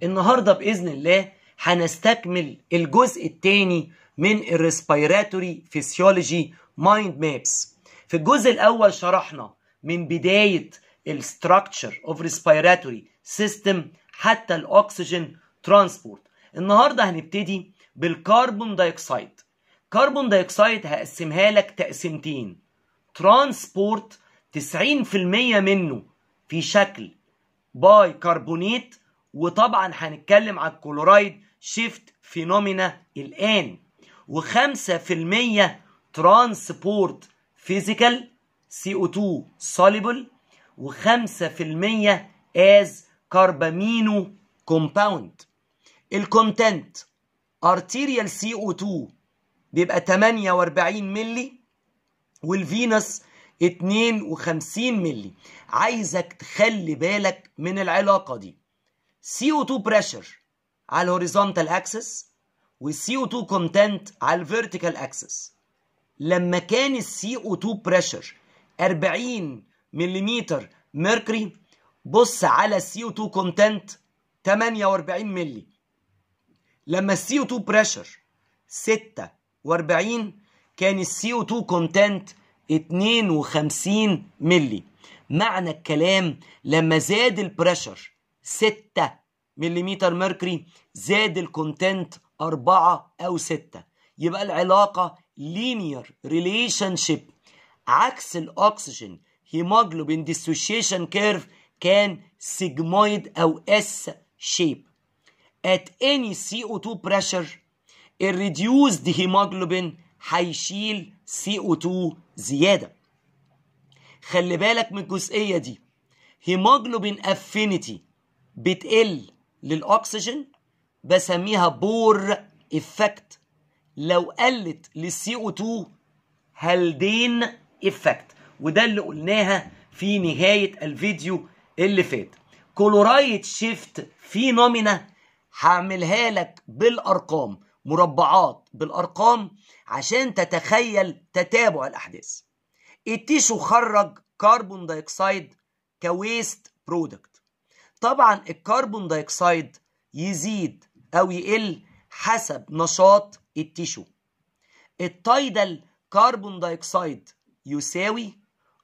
النهارده باذن الله هنستكمل الجزء الثاني من الريسبيراتوري فيسيولوجي مايند مابس في الجزء الاول شرحنا من بدايه الستراكشر اوف ريسبيراتوري سيستم حتى الاكسجين ترانسبورت النهارده هنبتدي بالكربون دايوكسيد كربون دايوكسيد هقسمها لك تقسيمتين ترانسبورت 90% منه في شكل باي كربونيت وطبعا هنتكلم على الكلورايد شيفت فينومينا الان و5% ترانسبورت فيزيكال CO2 soluble و5% از كاربامينو كومباوند الكونتنت ارتيريال CO2 بيبقى 48 ملي والفينس 52 ملي عايزك تخلي بالك من العلاقة دي CO2 بريشر على الهوريزونتال اكسس والCO2 كونتنت على الفيرتيكال اكسس لما كان السي او 2 بريشر 40 ملم ميركوري بص على السي او 2 كونتنت 48 ملي لما السي او 2 بريشر 46 كان السي او 2 كونتنت 52 ملي معنى الكلام لما زاد البريشر 6 ملم ميركوري زاد الكونتنت 4 او 6 يبقى العلاقه linear relationship عكس الاكسجين هيموجلوبين dissociation كيرف كان سيجمويد او اس شيب at any CO2 pressure الريديوزد هيموجلوبين هيشيل CO2 زيادة خلي بالك من الجزئية دي هيموجلوبين افينيتي بتقل للاكسجين بسميها بور افكت لو قلت للسي او 2 هالدين افكت وده اللي قلناها في نهاية الفيديو اللي فات كلورايد شيفت فينومينا هعملها لك بالارقام مربعات بالارقام عشان تتخيل تتابع الاحداث التيشو خرج كربون دايوكسيد كويست برودكت طبعا الكربون دايوكسيد يزيد او يقل حسب نشاط التيشو التايدال كربون دايوكسيد يساوي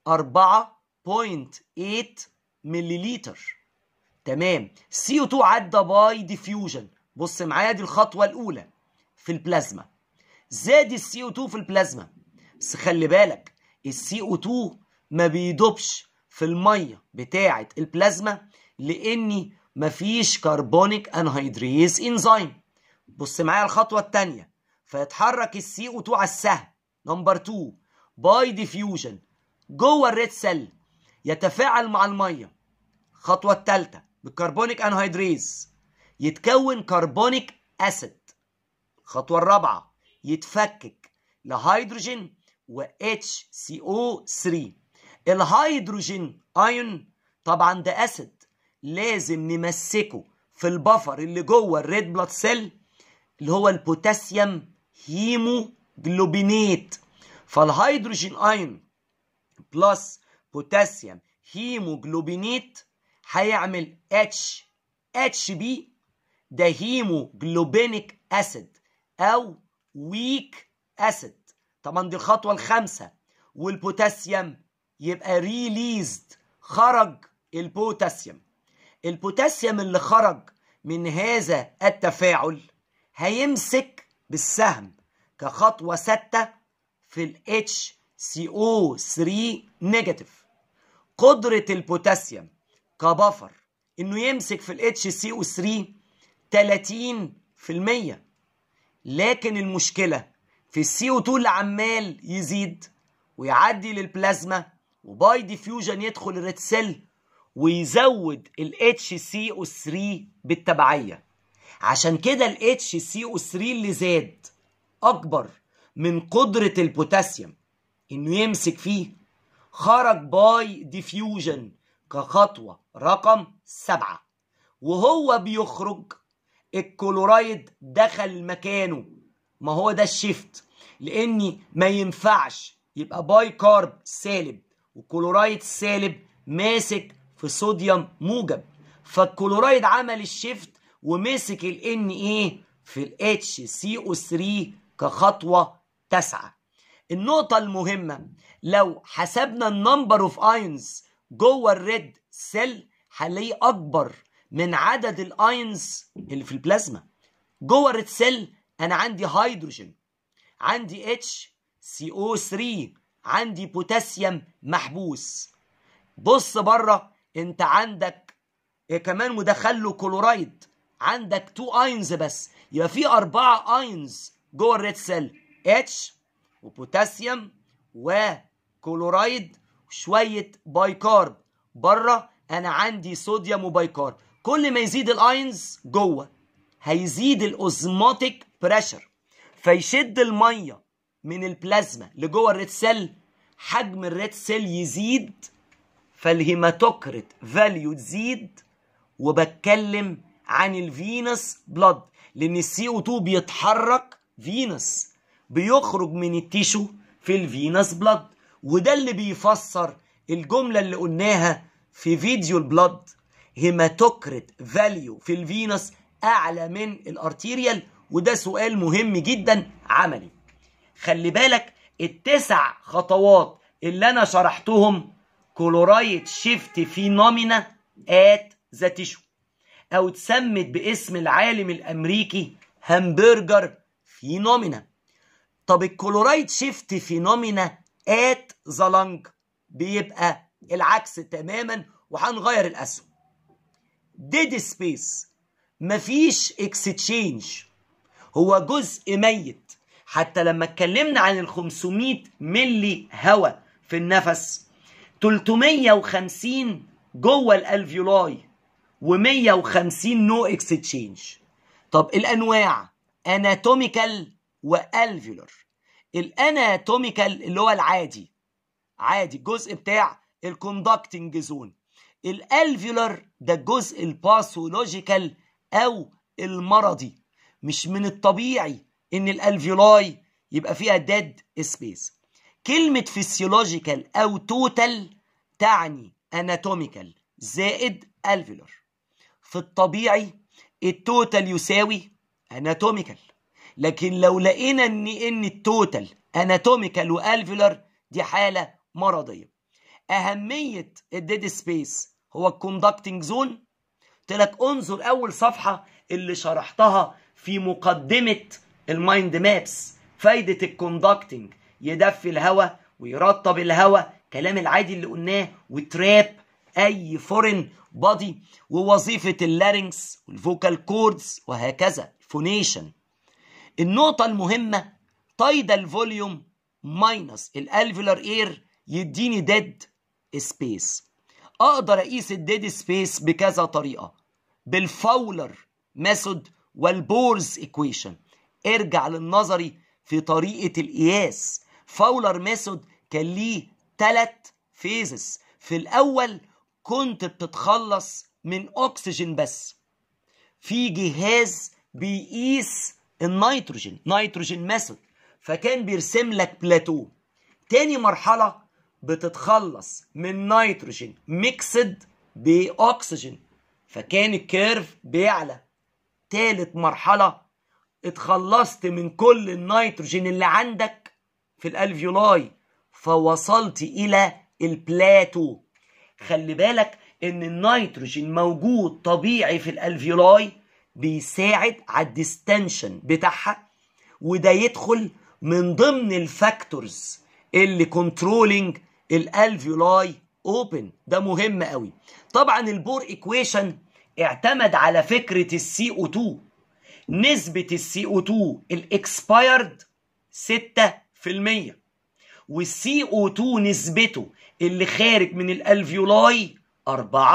4.8 مليليتر تمام CO2 عدى باي ديفيوجن بص معايا دي الخطوة الأولى في البلازما زاد السي او 2 في البلازما بس خلي بالك السي او 2 ما بيدوبش في المية بتاعة البلازما لأني مفيش كربونيك انهيدريز انزيم بص معايا الخطوة التانية فيتحرك السي او 2 على السهم نمبر 2 باي ديفيوجن جوه الريد سيل يتفاعل مع الميه الخطوه الثالثه بالكربونيك انهيدريز يتكون كربونيك اسيد الخطوه الرابعه يتفكك لهيدروجين و HCO3 الهيدروجين ايون طبعا ده اسيد لازم نمسكه في البفر اللي جوه الريد بلاد سيل اللي هو البوتاسيوم هيموجلوبينيت فالهيدروجين ايون بلس بوتاسيوم هيموجلوبينيت هيعمل اتش اتش بي ده هيموجلوبينيك اسيد او ويك اسيد طبعا دي الخطوه الخامسه والبوتاسيوم يبقى ريليزد خرج البوتاسيوم البوتاسيوم اللي خرج من هذا التفاعل هيمسك بالسهم كخطوه سته في ال HCO3 نيجاتيف قدرة البوتاسيوم كبفر انه يمسك في ال HCO3 30% لكن المشكلة في السي او 2 اللي عمال يزيد ويعدي للبلازما وباي ديفيوجن يدخل الريد سيل ويزود ال HCO3 بالتبعية عشان كده ال HCO3 اللي زاد أكبر من قدرة البوتاسيوم إنه يمسك فيه خرج باي ديفيوجن كخطوة رقم سبعة وهو بيخرج الكلورايد دخل مكانه ما هو ده الشيفت لاني ما ينفعش يبقى باي كارب سالب وكلورايد سالب ماسك في صوديوم موجب فالكلورايد عمل الشيفت ومسك ال Na في ال HCO3 كخطوة تاسعة النقطة المهمة لو حسبنا النمبر اوف ايونز جوه الريد سيل هنلاقيه اكبر من عدد الايونز اللي في البلازما جوه الريد سيل انا عندي هيدروجين عندي اتش سي او 3 عندي بوتاسيوم محبوس بص بره انت عندك كمان مدخل له كلورايد عندك 2 ايونز بس يبقى في أربعة ايونز جوه الريد سيل اتش وبوتاسيوم وكلورايد وشويه بايكارب بره انا عندي صوديوم وبايكارب كل ما يزيد الاينز جوه هيزيد الاوزماتيك بريشر فيشد الميه من البلازما لجوه الريد سيل حجم الريد سيل يزيد فالهيماتوكريت فاليو تزيد وبتكلم عن الفينس بلاد لان السي او 2 بيتحرك فينس بيخرج من التيشو في الفينس بلاد وده اللي بيفسر الجملة اللي قلناها في فيديو البلاد هيماتوكريت فاليو في الفينس اعلى من الارتيريال وده سؤال مهم جدا عملي خلي بالك التسع خطوات اللي انا شرحتهم كلورايد شيفت فينومينا ات ذا تيشو او اتسمت باسم العالم الامريكي همبرجر فينومينا طب الكلورايد شيفت فينومينا ات ذا لنج بيبقى العكس تماما وهنغير الاسهم ديد سبيس مفيش اكستشينج هو جزء ميت حتى لما اتكلمنا عن ال 500 ملي هواء في النفس 350 جوه الالفيولاي و150 نو اكستشينج طب الانواع اناتوميكال والفيولر الاناتوميكال اللي هو العادي عادي الجزء بتاع الكوندكتنج زون الالفيولر ده الجزء الباثولوجيكال او المرضي مش من الطبيعي ان الالفيولاي يبقى فيها ديد سبيس كلمة فيسيولوجيكال او توتال تعني اناتوميكال زائد الفيولر في الطبيعي التوتال يساوي اناتوميكال لكن لو لقينا ان ان التوتال اناتوميكال والفيولر دي حاله مرضيه اهميه الديد سبيس هو الكوندكتنج زون قلت لك انظر اول صفحه اللي شرحتها في مقدمه المايند مابس فايده الكوندكتنج يدفي الهواء ويرطب الهواء كلام العادي اللي قلناه وتراب اي فورين بادي ووظيفه اللارynx والفوكال كوردز وهكذا فونيشن النقطة المهمة تايدال فوليوم ماينس الالفيولار اير يديني ديد سبيس اقدر اقيس الديد سبيس بكذا طريقة بالفاولر ميثود والبورز ايكويشن ارجع للنظري في طريقة القياس فاولر ميثود كان ليه ثلاث فيزز في الاول كنت بتتخلص من اكسجين بس في جهاز بيقيس النيتروجين نيتروجين ميثود فكان بيرسم لك بلاتو تاني مرحلة بتتخلص من نيتروجين ميكسد بأكسجين فكان الكيرف بيعلى تالت مرحلة اتخلصت من كل النيتروجين اللي عندك في الالفيولاي فوصلت الى البلاتو خلي بالك ان النيتروجين موجود طبيعي في الالفيولاي بيساعد على الديستنشن بتاعها وده يدخل من ضمن الفاكتورز اللي كنترولينج الالفيولاي اوبن ده مهم قوي طبعا البور ايكويشن اعتمد على فكره السي او 2 نسبه السي او 2 الاكسبايرد 6% والسي او 2 نسبته اللي خارج من الالفيولاي 4%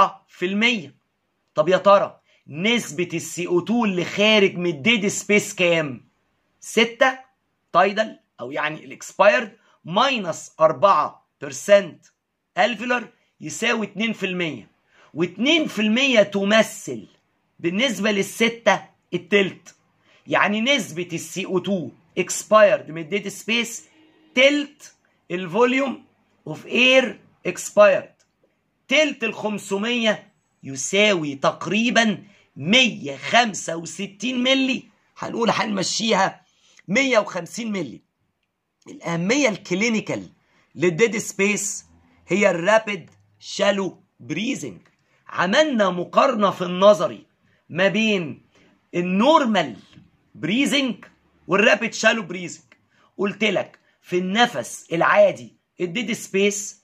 طب يا ترى نسبة السي او 2 اللي خارج من الديد سبيس كام؟ 6 تايدل او يعني الاكسبايرد ماينس 4% الفيلر يساوي 2% و2% تمثل بالنسبة للستة التلت يعني نسبة السي او 2 اكسبايرد من الديد سبيس تلت الفوليوم اوف اير اكسبايرد تلت ال 500 يساوي تقريبا 165 ملي هنقول هنمشيها 150 ملي الأهمية الكلينيكال للديد سبيس هي الرابid شالو بريزنج عملنا مقارنة في النظري ما بين النورمال بريزنج والرابid شالو بريزنج قلت لك في النفس العادي الديد سبيس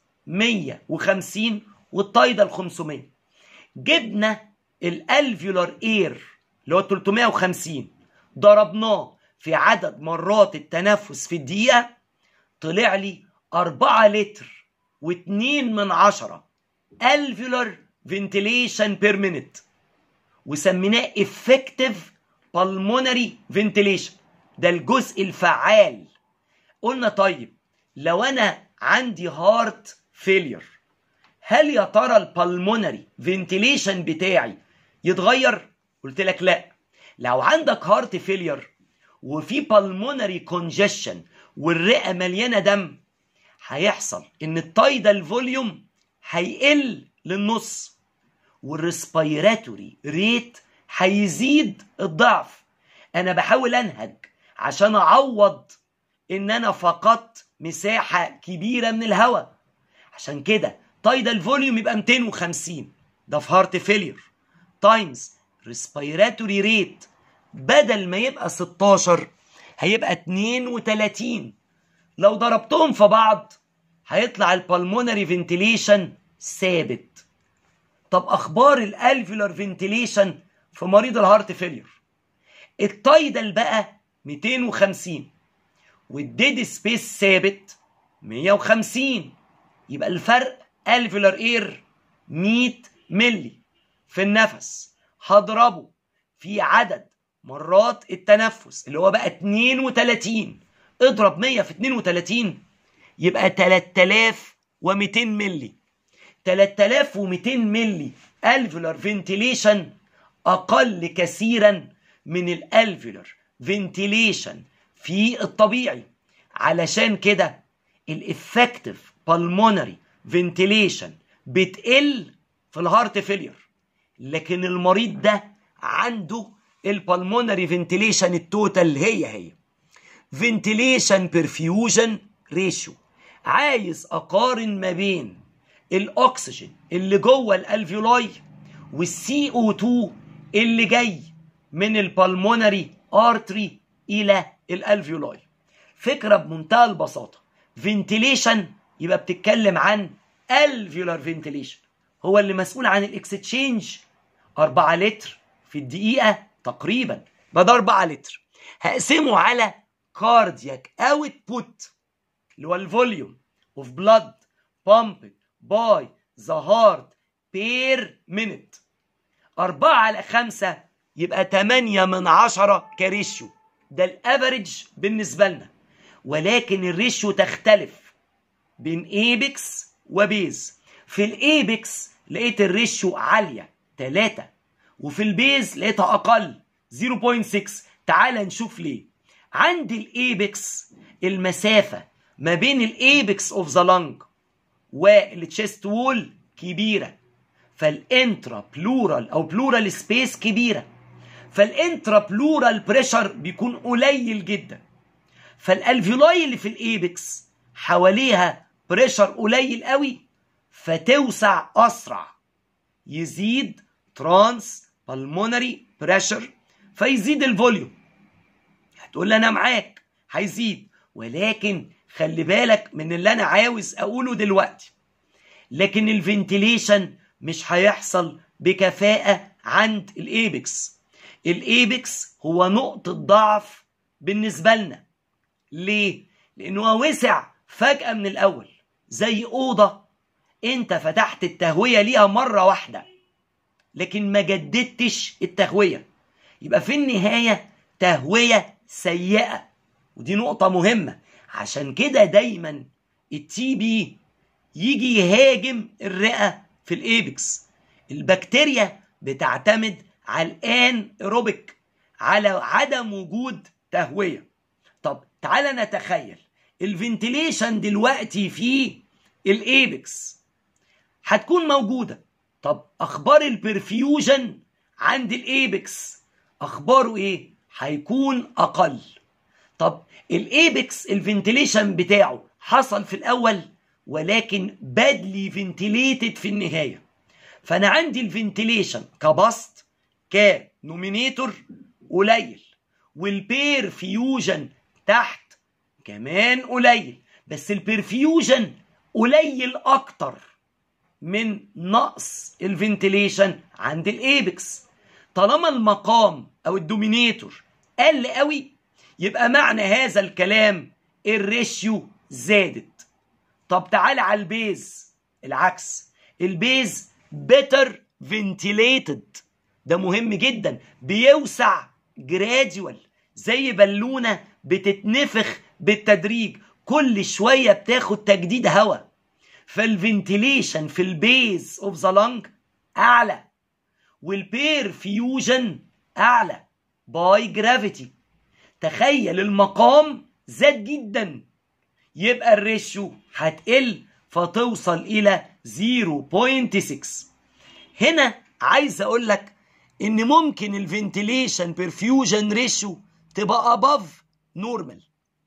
150 والتايدال 500 جبنا الالفيولار اير اللي هو 350 ضربناه في عدد مرات التنفس في الدقيقة طلع لي 4 لتر و2 من عشرة الفيولار فنتيليشن بير مينيت وسميناه افكتيف بالمونري فنتيليشن ده الجزء الفعال قلنا طيب لو انا عندي هارت فيلير هل يا ترى البلمونري فنتيليشن بتاعي يتغير قلت لك لا لو عندك هارت فيلير وفي بالمونري كونجيشن والرئه مليانه دم هيحصل ان التايدال فوليوم هيقل للنص والريسبيراتوري ريت هيزيد الضعف انا بحاول انهج عشان اعوض ان انا فقدت مساحه كبيره من الهواء عشان كده تايدال فوليوم يبقى 250 ده في هارت فيلير تايمز ريسبيراتوري ريت بدل ما يبقى 16 هيبقى 32 لو ضربتهم في بعض هيطلع البلمونري فنتيليشن ثابت طب اخبار الالفيولار فنتيليشن في مريض الهارت فيلير التايدال بقى 250 والديد سبيس ثابت 150 يبقى الفرق الفيولار اير 100 ملي في النفس هضربه في عدد مرات التنفس اللي هو بقى 32 اضرب 100 في 32 يبقى 3200 ملي 3200 ملي الفيولار فنتيليشن اقل كثيرا من الالفيولار فنتيليشن في الطبيعي علشان كده الافكتيف بالمونري فنتيليشن بتقل في الهارت فيلير لكن المريض ده عنده البلمونري فنتيليشن التوتال هي هي فنتيليشن برفيوجن ريشيو عايز اقارن ما بين الاكسجين اللي جوه الالفيولاي والسي او 2 اللي جاي من البلمونري ارتري الى الالفيولاي فكره بمنتهى البساطه فنتيليشن يبقى بتتكلم عن الفيولار فنتيليشن هو اللي مسؤول عن الاكستشينج 4 لتر في الدقيقه تقريبا ده 4 لتر هقسمه على كاردياك اوت بوت اللي هو الفوليوم اوف بلاد بامب باي ذا هارت بير مينيت 4 على 5 يبقى 8 من 10 كريشيو ده الافريج بالنسبه لنا ولكن الريشيو تختلف بين ايبكس وبيز في الايبكس لقيت الريشيو عاليه 3 وفي البيز لقيتها اقل 0.6 تعال نشوف ليه عند الايبكس المسافه ما بين الايبكس اوف ذا لنج والتشيست وول كبيره فالانترا بلورال او بلورال سبيس كبيره فالانترا بلورال بريشر بيكون قليل جدا فالالفيولاي اللي في الايبكس حواليها بريشر قليل قوي فتوسع اسرع يزيد ترانس بالمونري بريشر فيزيد الفوليوم هتقول لي انا معاك هيزيد ولكن خلي بالك من اللي انا عاوز اقوله دلوقتي لكن الفنتيليشن مش هيحصل بكفاءة عند الايبكس الايبكس هو نقطة ضعف بالنسبة لنا ليه؟ لأنه وسع فجأة من الأول زي أوضة أنت فتحت التهوية ليها مرة واحدة لكن ما جددتش التهوية يبقى في النهاية تهوية سيئة ودي نقطة مهمة عشان كده دايما التي بي يجي يهاجم الرئة في الإيبكس البكتيريا بتعتمد على الان ايروبيك على عدم وجود تهويه طب تعالى نتخيل الفنتيليشن دلوقتي في الايبكس هتكون موجوده طب اخبار البرفيوجن عند الايبكس اخباره ايه هيكون اقل طب الايبكس الفنتيليشن بتاعه حصل في الاول ولكن بادلي فنتيليتد في النهايه فانا عندي الفنتيليشن كبسط كنومينيتور قليل والبيرفيوجن تحت كمان قليل بس البرفيوجن قليل اكتر من نقص الفنتيليشن عند الايبكس طالما المقام او الدومينيتور قل قوي يبقى معنى هذا الكلام الريشيو زادت طب تعالى على البيز العكس البيز بيتر فنتيليتد ده مهم جدا بيوسع جراديوال زي بالونه بتتنفخ بالتدريج كل شويه بتاخد تجديد هواء فالفنتيليشن في البيز اوف ذا لنج اعلى والبير فيوجن اعلى باي جرافيتي تخيل المقام زاد جدا يبقى الريشيو هتقل فتوصل الى 0.6 هنا عايز اقول لك ان ممكن الفنتيليشن برفيوجن ريشيو تبقى اباف نورمال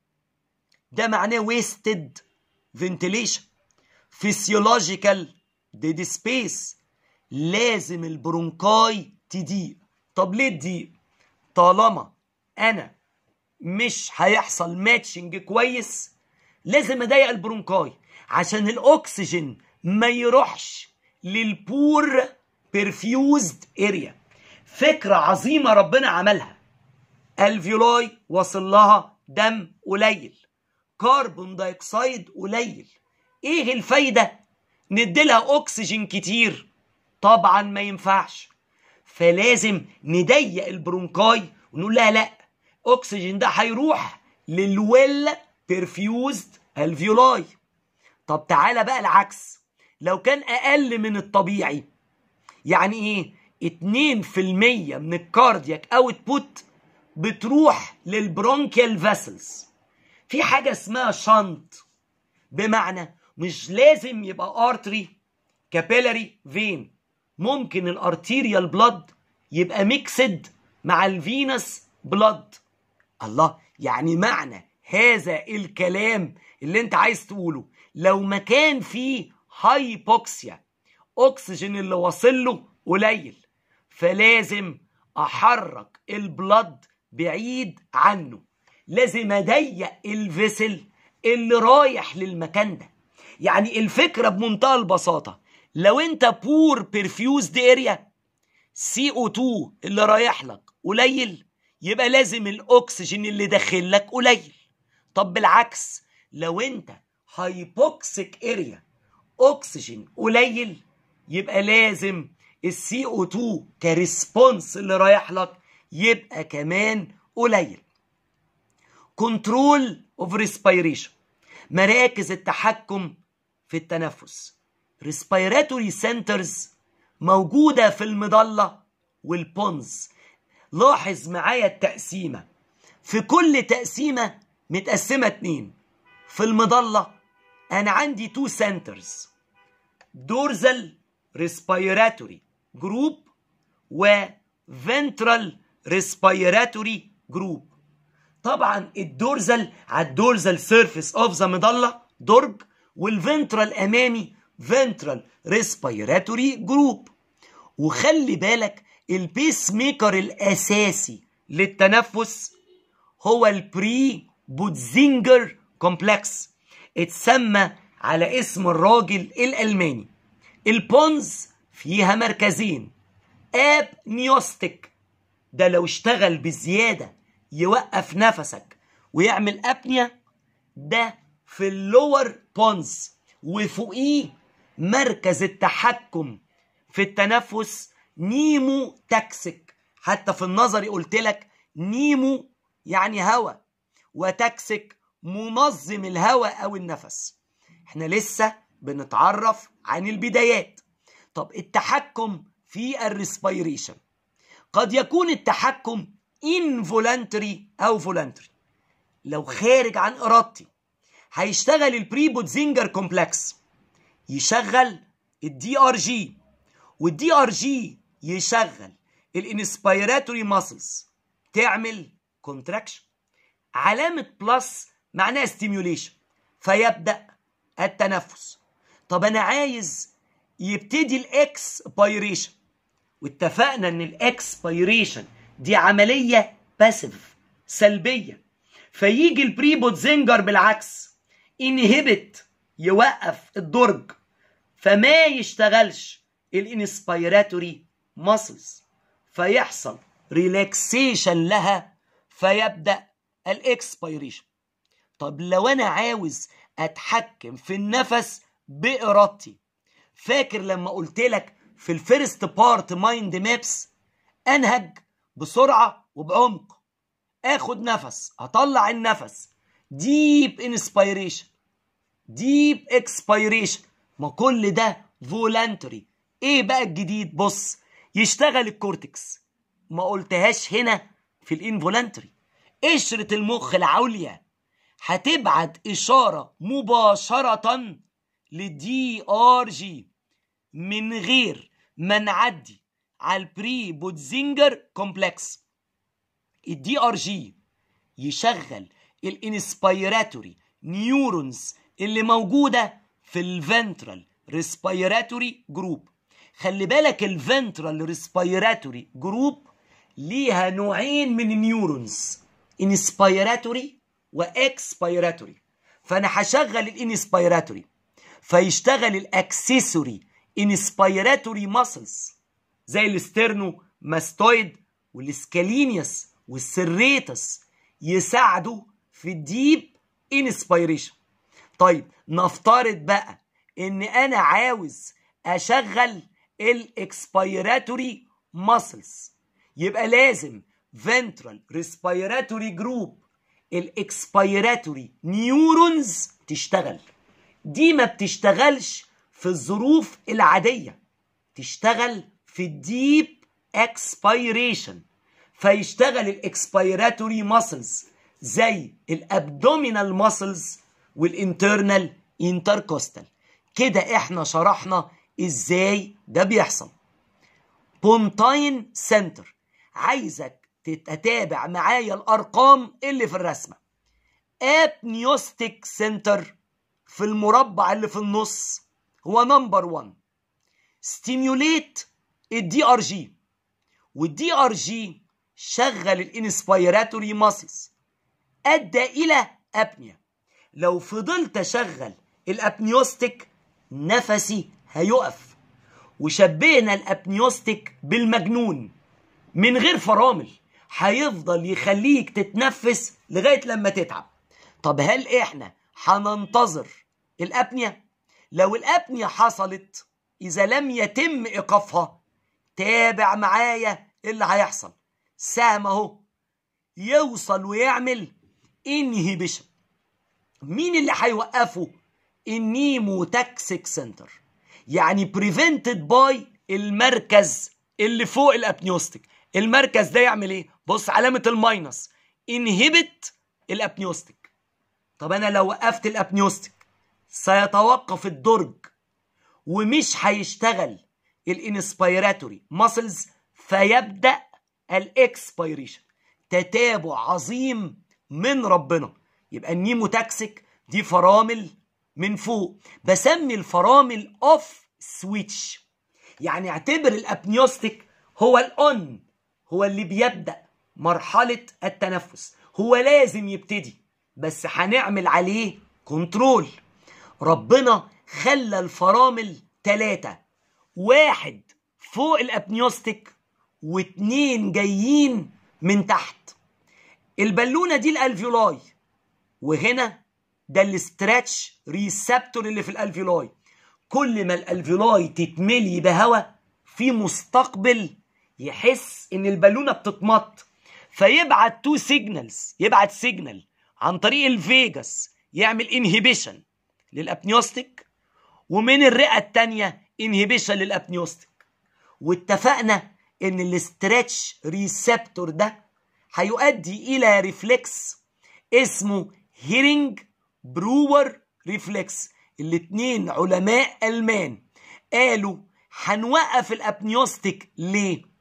ده معناه ويستد فنتيليشن فيسيولوجيكال ديد سبيس لازم البرونكاي تضيق طب ليه تضيق طالما انا مش هيحصل ماتشنج كويس لازم اضيق البرونكاي عشان الاكسجين ما يروحش للبور بيرفيوزد اريا فكرة عظيمة ربنا عملها الفيولاي وصل لها دم قليل كربون دايوكسيد قليل ايه الفايدة نديلها اكسجين كتير طبعا ما ينفعش فلازم نضيق البرونكاي ونقول لها لا اكسجين ده هيروح للويل بيرفيوزد الفيولاي طب تعالى بقى العكس لو كان اقل من الطبيعي يعني ايه 2% من الكاردياك اوت بوت بتروح للبرونكيال فاسلز في حاجه اسمها شنط بمعنى مش لازم يبقى ارتري كابيلاري فين ممكن الارتيريال بلاد يبقى ميكسد مع الفينس بلاد الله يعني معنى هذا الكلام اللي انت عايز تقوله لو مكان فيه هايبوكسيا اكسجين اللي واصل له قليل فلازم احرك البلد بعيد عنه لازم اضيق الفيسل اللي رايح للمكان ده يعني الفكره بمنتهى البساطه لو انت بور بيرفيوزد اريا سي او 2 اللي رايح لك قليل يبقى لازم الاكسجين اللي داخل لك قليل طب بالعكس لو انت هايبوكسيك اريا اكسجين قليل يبقى لازم السي او 2 كريسبونس اللي رايح لك يبقى كمان قليل كنترول اوف ريسبيريشن مراكز التحكم في التنفس ريسبيراتوري سنترز موجوده في المضله والبونز لاحظ معايا التقسيمه في كل تقسيمه متقسمه اتنين في المضله انا عندي تو سنترز دورزال ريسبيراتوري جروب وفنترال ريسبيراتوري جروب طبعا الدورزال على الدورزال سيرفيس اوف ذا مضله درج والفنترال امامي فنترال ريسبيراتوري جروب وخلي بالك البيس ميكر الاساسي للتنفس هو البري بوتزينجر كومبلكس اتسمى على اسم الراجل الالماني البونز فيها مركزين اب نيوستيك ده لو اشتغل بزياده يوقف نفسك ويعمل ابنيا ده في اللور بونز وفوقيه مركز التحكم في التنفس نيمو تاكسيك حتى في النظري قلت لك نيمو يعني هواء وتاكسيك منظم الهواء او النفس احنا لسه بنتعرف عن البدايات طب التحكم في الريسبيريشن قد يكون التحكم involuntary او voluntary لو خارج عن ارادتي هيشتغل البريبوتزينجر كومبلكس يشغل الدي ار جي والدي ار جي يشغل الانسبيراتوري ماسلز تعمل كونتراكشن علامة بلس معناها ستيميوليشن فيبدأ التنفس طب أنا عايز يبتدي الاكسبيريشن واتفقنا ان الاكسبيريشن دي عملية باسيف سلبية فيجي البريبوتزنجر بالعكس انهبت يوقف الدرج فما يشتغلش الانسبيراتوري ماسلز فيحصل ريلاكسيشن لها فيبدا الاكسبيريشن طب لو انا عاوز اتحكم في النفس بارادتي فاكر لما قلت لك في الفيرست بارت مايند مابس انهج بسرعه وبعمق اخد نفس اطلع النفس ديب انسبيريشن ديب اكسبيريشن ما كل ده فولانتري ايه بقى الجديد بص يشتغل الكورتكس ما قلتهاش هنا في الانفولانتري قشرة المخ العليا هتبعت إشارة مباشرة للدي ار جي من غير ما نعدي على البري بوتزينجر كومبلكس الدي ار جي يشغل الانسبيراتوري نيورونز اللي موجودة في الفنترال ريسبيراتوري جروب خلي بالك الفنترال ريسبيراتوري جروب ليها نوعين من النيورونز انسبيراتوري واكسبيراتوري فانا هشغل الانسبيراتوري فيشتغل الاكسسوري انسبيراتوري ماسلز زي الاسترنو ماستويد والسكالينيوس والسريتس يساعدوا في الديب انسبيريشن طيب نفترض بقى ان انا عاوز اشغل الاكسبيراتوري ماسلز يبقى لازم ventral respiratory group الاكسبيراتوري نيورونز تشتغل دي ما بتشتغلش في الظروف العادية تشتغل في الديب اكسبيريشن فيشتغل الاكسبيراتوري ماسلز زي الابدومينال ماسلز والانترنال انتركوستال كده احنا شرحنا ازاي ده بيحصل بونتاين سنتر عايزك تتابع معايا الارقام اللي في الرسمه ابنيوستيك سنتر في المربع اللي في النص هو نمبر 1 ستيميوليت الدي ار جي والدي ار جي شغل الانسبيراتوري ماسلز ادى الى ابنيا لو فضلت اشغل الابنيوستيك نفسي هيقف وشبهنا الابنيوستيك بالمجنون من غير فرامل هيفضل يخليك تتنفس لغايه لما تتعب طب هل احنا هننتظر الابنيا لو الابنيا حصلت اذا لم يتم ايقافها تابع معايا اللي هيحصل سهم اهو يوصل ويعمل انهيبيشن مين اللي هيوقفه النيموتاكسيك سنتر يعني بريفنتد باي المركز اللي فوق الابنيوستيك المركز ده يعمل ايه بص علامه الماينس انهبت الابنيوستيك طب انا لو وقفت الابنيوستيك سيتوقف الدرج ومش هيشتغل الانسبيراتوري ماسلز فيبدا الاكسبيريشن تتابع عظيم من ربنا يبقى النيموتاكسيك دي فرامل من فوق بسمي الفرامل اوف سويتش يعني اعتبر الابنيوستيك هو الاون هو اللي بيبدا مرحله التنفس هو لازم يبتدي بس هنعمل عليه كنترول ربنا خلى الفرامل ثلاثة واحد فوق الابنيوستيك واتنين جايين من تحت البالونة دي الالفيولاي وهنا ده الاستراتش ريسبتور اللي في الالفيولاي كل ما الالفيولاي تتملي بهواء في مستقبل يحس ان البالونه بتتمط فيبعت تو سيجنالز يبعت سيجنال عن طريق الفيجاس يعمل انهبيشن للابنيوستيك ومن الرئه الثانيه انهبيشن للابنيوستيك واتفقنا ان الاستراتش ريسبتور ده هيؤدي الى ريفلكس اسمه هيرنج برور ريفلكس الاتنين علماء المان قالوا هنوقف الابنيوستيك ليه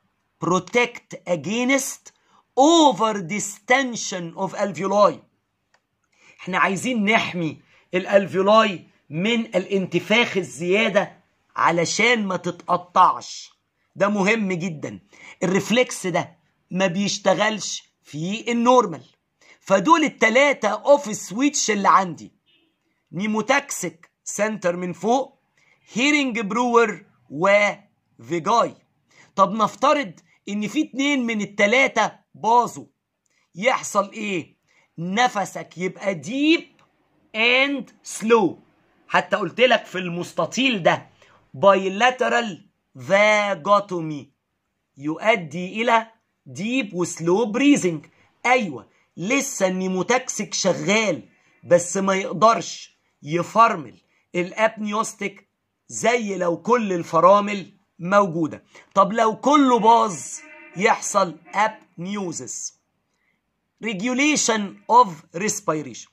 protect against over distension of alveoli احنا عايزين نحمي الالفيولاي من الانتفاخ الزياده علشان ما تتقطعش ده مهم جدا الرفلكس ده ما بيشتغلش في النورمال فدول التلاتة اوف سويتش اللي عندي نيموتاكسيك سنتر من فوق هيرنج برور وفيجاي طب نفترض ان في اتنين من التلاتة باظوا يحصل ايه نفسك يبقى ديب اند سلو حتى قلت لك في المستطيل ده bilateral vagotomy يؤدي الى ديب وسلو بريزنج ايوه لسه النيموتاكسيك شغال بس ما يقدرش يفرمل الابنيوستيك زي لو كل الفرامل موجودة طب لو كله باظ يحصل ابنيوزس regulation of respiration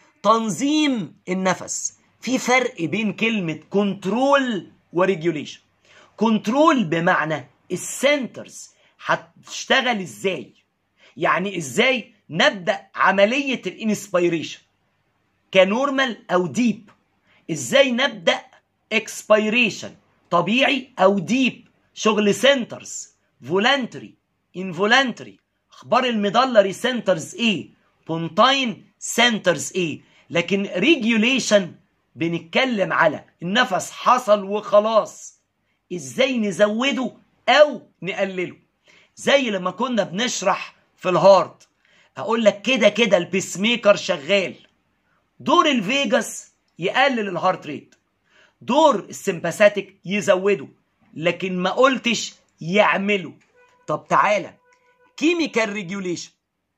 تنظيم النفس في فرق بين كلمة كنترول وريجوليشن كنترول بمعنى السنترز هتشتغل ازاي يعني ازاي نبدأ عملية الانسبيريشن كنورمال او ديب ازاي نبدأ اكسبيريشن طبيعي او ديب شغل سنترز فولنتري انفولنتري اخبار الميدالري سنترز ايه بونتاين سنترز ايه لكن ريجوليشن بنتكلم على النفس حصل وخلاص ازاي نزوده او نقلله زي لما كنا بنشرح في الهارت اقول لك كده كده البيس ميكر شغال دور الفيجاس يقلل الهارت ريت دور السمباثيك يزوده لكن ما قلتش يعمله طب تعالى كيميكال ريجوليشن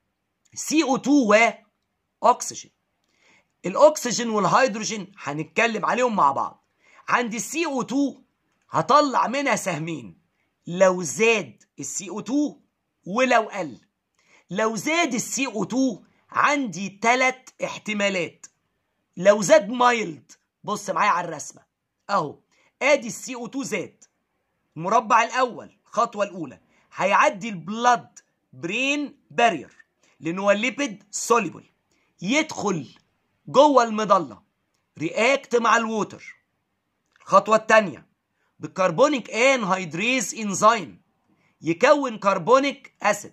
سي او 2 واكسجين الاكسجين والهيدروجين هنتكلم عليهم مع بعض عند السي او 2 هطلع منها سهمين لو زاد السي او 2 ولو قل لو زاد السي او 2 عندي ثلاث احتمالات لو زاد مايلد بص معايا على الرسمه اهو ادي السي او 2 زاد المربع الاول الخطوه الاولى هيعدي البلاد برين بارير لان هو الليبيد سوليبل يدخل جوه المضله رياكت مع الووتر الخطوه الثانيه بالكربونيك انهيدريز انزيم يكون كربونيك اسيد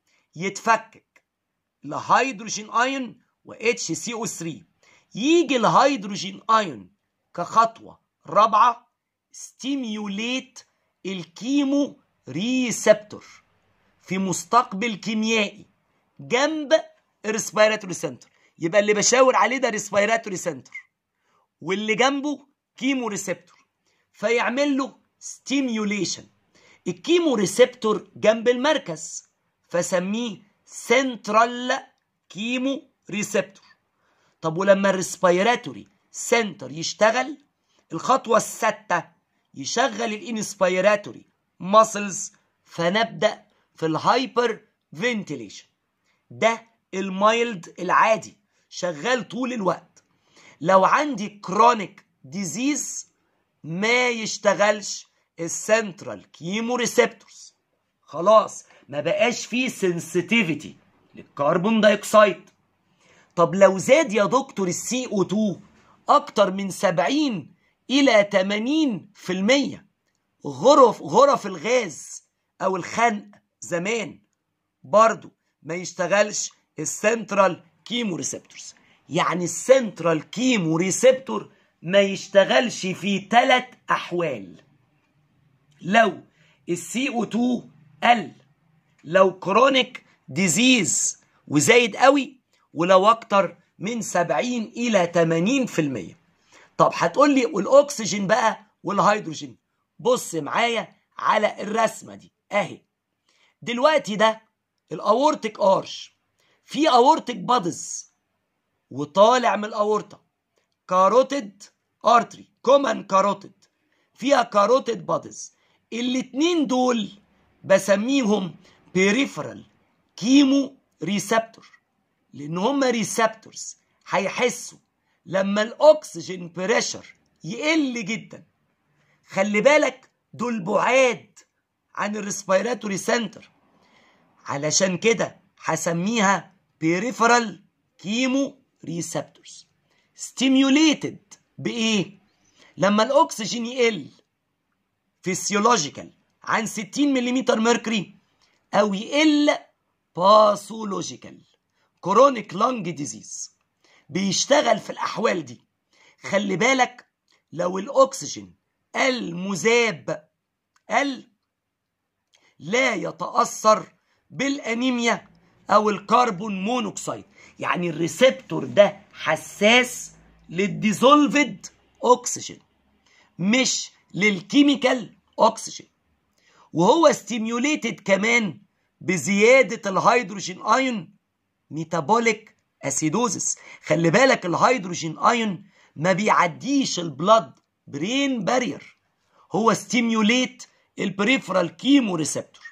يتفكك لهيدروجين ايون و اتش سي او 3 يجي الهيدروجين ايون كخطوه رابعه ستيميوليت الكيمو ريسبتور في مستقبل كيميائي جنب الريسبيراتوري سنتر يبقى اللي بشاور عليه ده ريسبيراتوري سنتر واللي جنبه كيمو ريسبتور فيعمل له ستيميوليشن الكيمو ريسبتور جنب المركز فسميه سنترال كيمو ريسبتور طب ولما الريسبيراتوري سنتر يشتغل الخطوة السادسة يشغل الانسبيراتوري ماسلز فنبدأ في الهايبر فنتيليشن ده المايلد العادي شغال طول الوقت لو عندي كرونيك ديزيز ما يشتغلش السنترال كيمو ريسبتورز خلاص ما بقاش فيه سنسيتيفيتي للكربون دايوكسيد طب لو زاد يا دكتور السي او 2 اكتر من 70 الى 80% غرف غرف الغاز او الخنق زمان برضو ما يشتغلش السنترال كيمو ريسبتورز يعني السنترال كيمو ريسبتور ما يشتغلش في ثلاث احوال لو السي او 2 قل لو كرونيك ديزيز وزايد قوي ولو اكتر من 70 الى 80% طب هتقول لي والاكسجين بقى والهيدروجين بص معايا على الرسمه دي اهي دلوقتي ده الاورتيك ارش في اورتيك بادز وطالع من الاورطه كاروتيد ارتري كومن كاروتيد فيها كاروتيد بادز الاتنين دول بسميهم بيريفرال كيمو ريسبتور لان هم ريسبتورز هيحسوا لما الاكسجين بريشر يقل جدا خلي بالك دول بعاد عن الريسبيراتوري سنتر علشان كده هسميها peripheral chemoreceptors stimulated بايه لما الاكسجين يقل فيسيولوجيكال عن 60 ملم ميركوري او يقل باثولوجيكال كرونيك لانج ديزيز بيشتغل في الاحوال دي خلي بالك لو الاكسجين المذاب قل لا يتاثر بالانيميا او الكربون مونوكسيد يعني الريسبتور ده حساس للديزولفد اوكسجين مش للكيميكال اوكسجين وهو ستيميوليتد كمان بزياده الهيدروجين ايون ميتابوليك اسيدوزس خلي بالك الهيدروجين ايون ما بيعديش البلاد برين بارير هو ستيميوليت البريفرال كيمو ريسبتور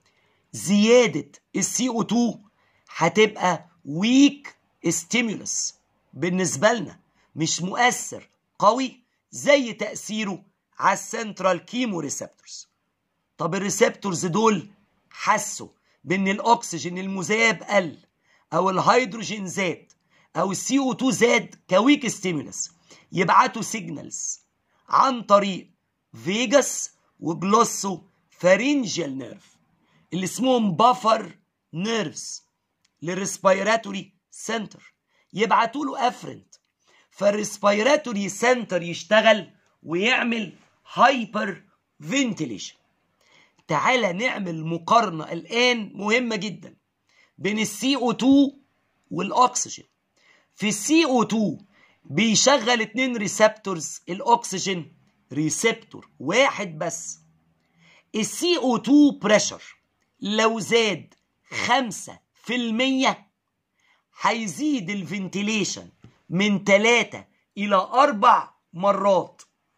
زياده السي او 2 هتبقى ويك ستيمولس بالنسبه لنا مش مؤثر قوي زي تاثيره على السنترال كيمو ريسبتورز طب الريسبتورز دول حسوا بان الاكسجين المذاب قل او الهيدروجين زاد او السي او 2 زاد كويك ستيمولس يبعتوا سيجنالز عن طريق فيجاس وجلوسو فارينجيال نيرف اللي اسمهم بافر نيرفز للريسبيراتوري سنتر يبعتوا له افرنت فالريسبيراتوري سنتر يشتغل ويعمل هايبر فنتيليشن تعالى نعمل مقارنة الآن مهمة جدا بين السي او 2 والأكسجين في السي او 2 بيشغل اتنين ريسبتورز الأكسجين ريسبتور واحد بس السي او 2 بريشر لو زاد خمسة في المية هيزيد الفنتيليشن من تلاتة إلى أربع مرات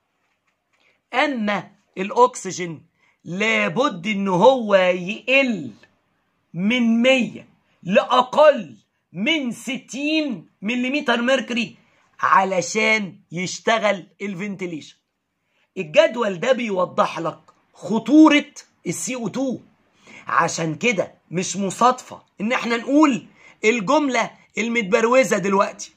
أما الأكسجين لابد إن هو يقل من مية لأقل من ستين مليمتر ميركوري علشان يشتغل الفنتيليشن الجدول ده بيوضح لك خطورة السي او 2 عشان كده مش مصادفة ان احنا نقول الجملة المتبروزة دلوقتي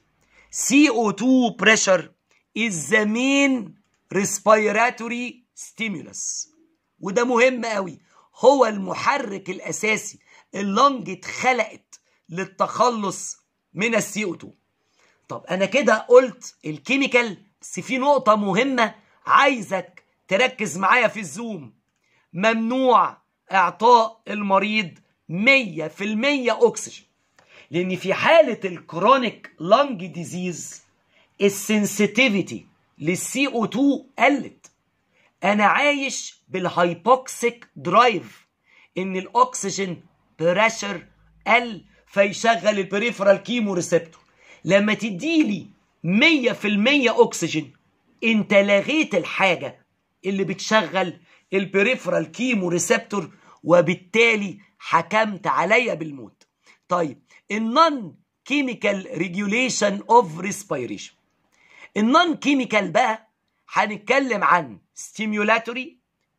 CO2 pressure is the main respiratory stimulus وده مهم قوي هو المحرك الاساسي اللنج اتخلقت للتخلص من السي او 2 طب انا كده قلت الكيميكال بس في نقطة مهمة عايزك تركز معايا في الزوم ممنوع اعطاء المريض 100% اكسجين لان في حالة الكرونيك لانج ديزيز السنسيتيفيتي للسي او 2 قلت انا عايش بالهايبوكسيك درايف ان الاكسجين بريشر قل فيشغل البريفرال كيمو ريسبتور لما تديلي 100% اكسجين انت لغيت الحاجه اللي بتشغل البريفرال كيمو ريسبتور وبالتالي حكمت عليا بالموت طيب النون كيميكال ريجوليشن اوف ريسبيريشن النون كيميكال بقى هنتكلم عن ستيميولاتوري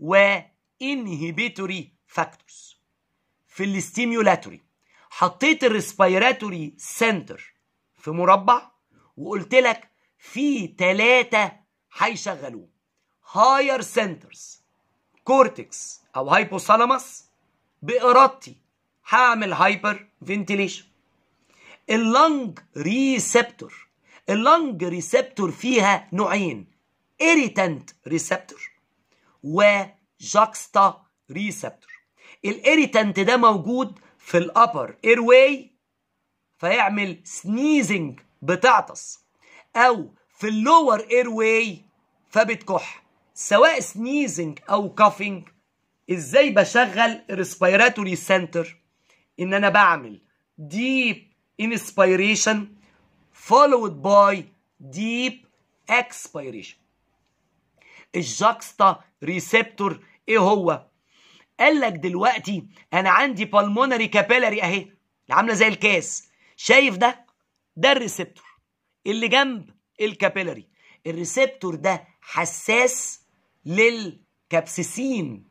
وانهبيتوري فاكتورز في الستيميولاتوري حطيت الريسبيراتوري سنتر في مربع وقلت لك في ثلاثة هيشغلوه هاير سنترز كورتكس او هايبوثالاموس بارادتي هعمل هايبر فنتيليشن اللنج ريسبتور اللنج ريسبتور فيها نوعين irritant ريسبتور وجاكستا ريسبتور الاريتانت ده موجود في الابر اير واي فيعمل سنيزنج بتعطس او في اللور اير واي فبتكح سواء سنيزنج او كافينج ازاي بشغل الريسبيراتوري سنتر ان انا بعمل deep inspiration followed by deep expiration الجاكستا ريسبتور ايه هو قال لك دلوقتي انا عندي بالمونري كابيلاري اهي اللي عامله زي الكاس شايف ده ده الريسبتور اللي جنب الكابيلاري الريسبتور ده حساس للكابسيسين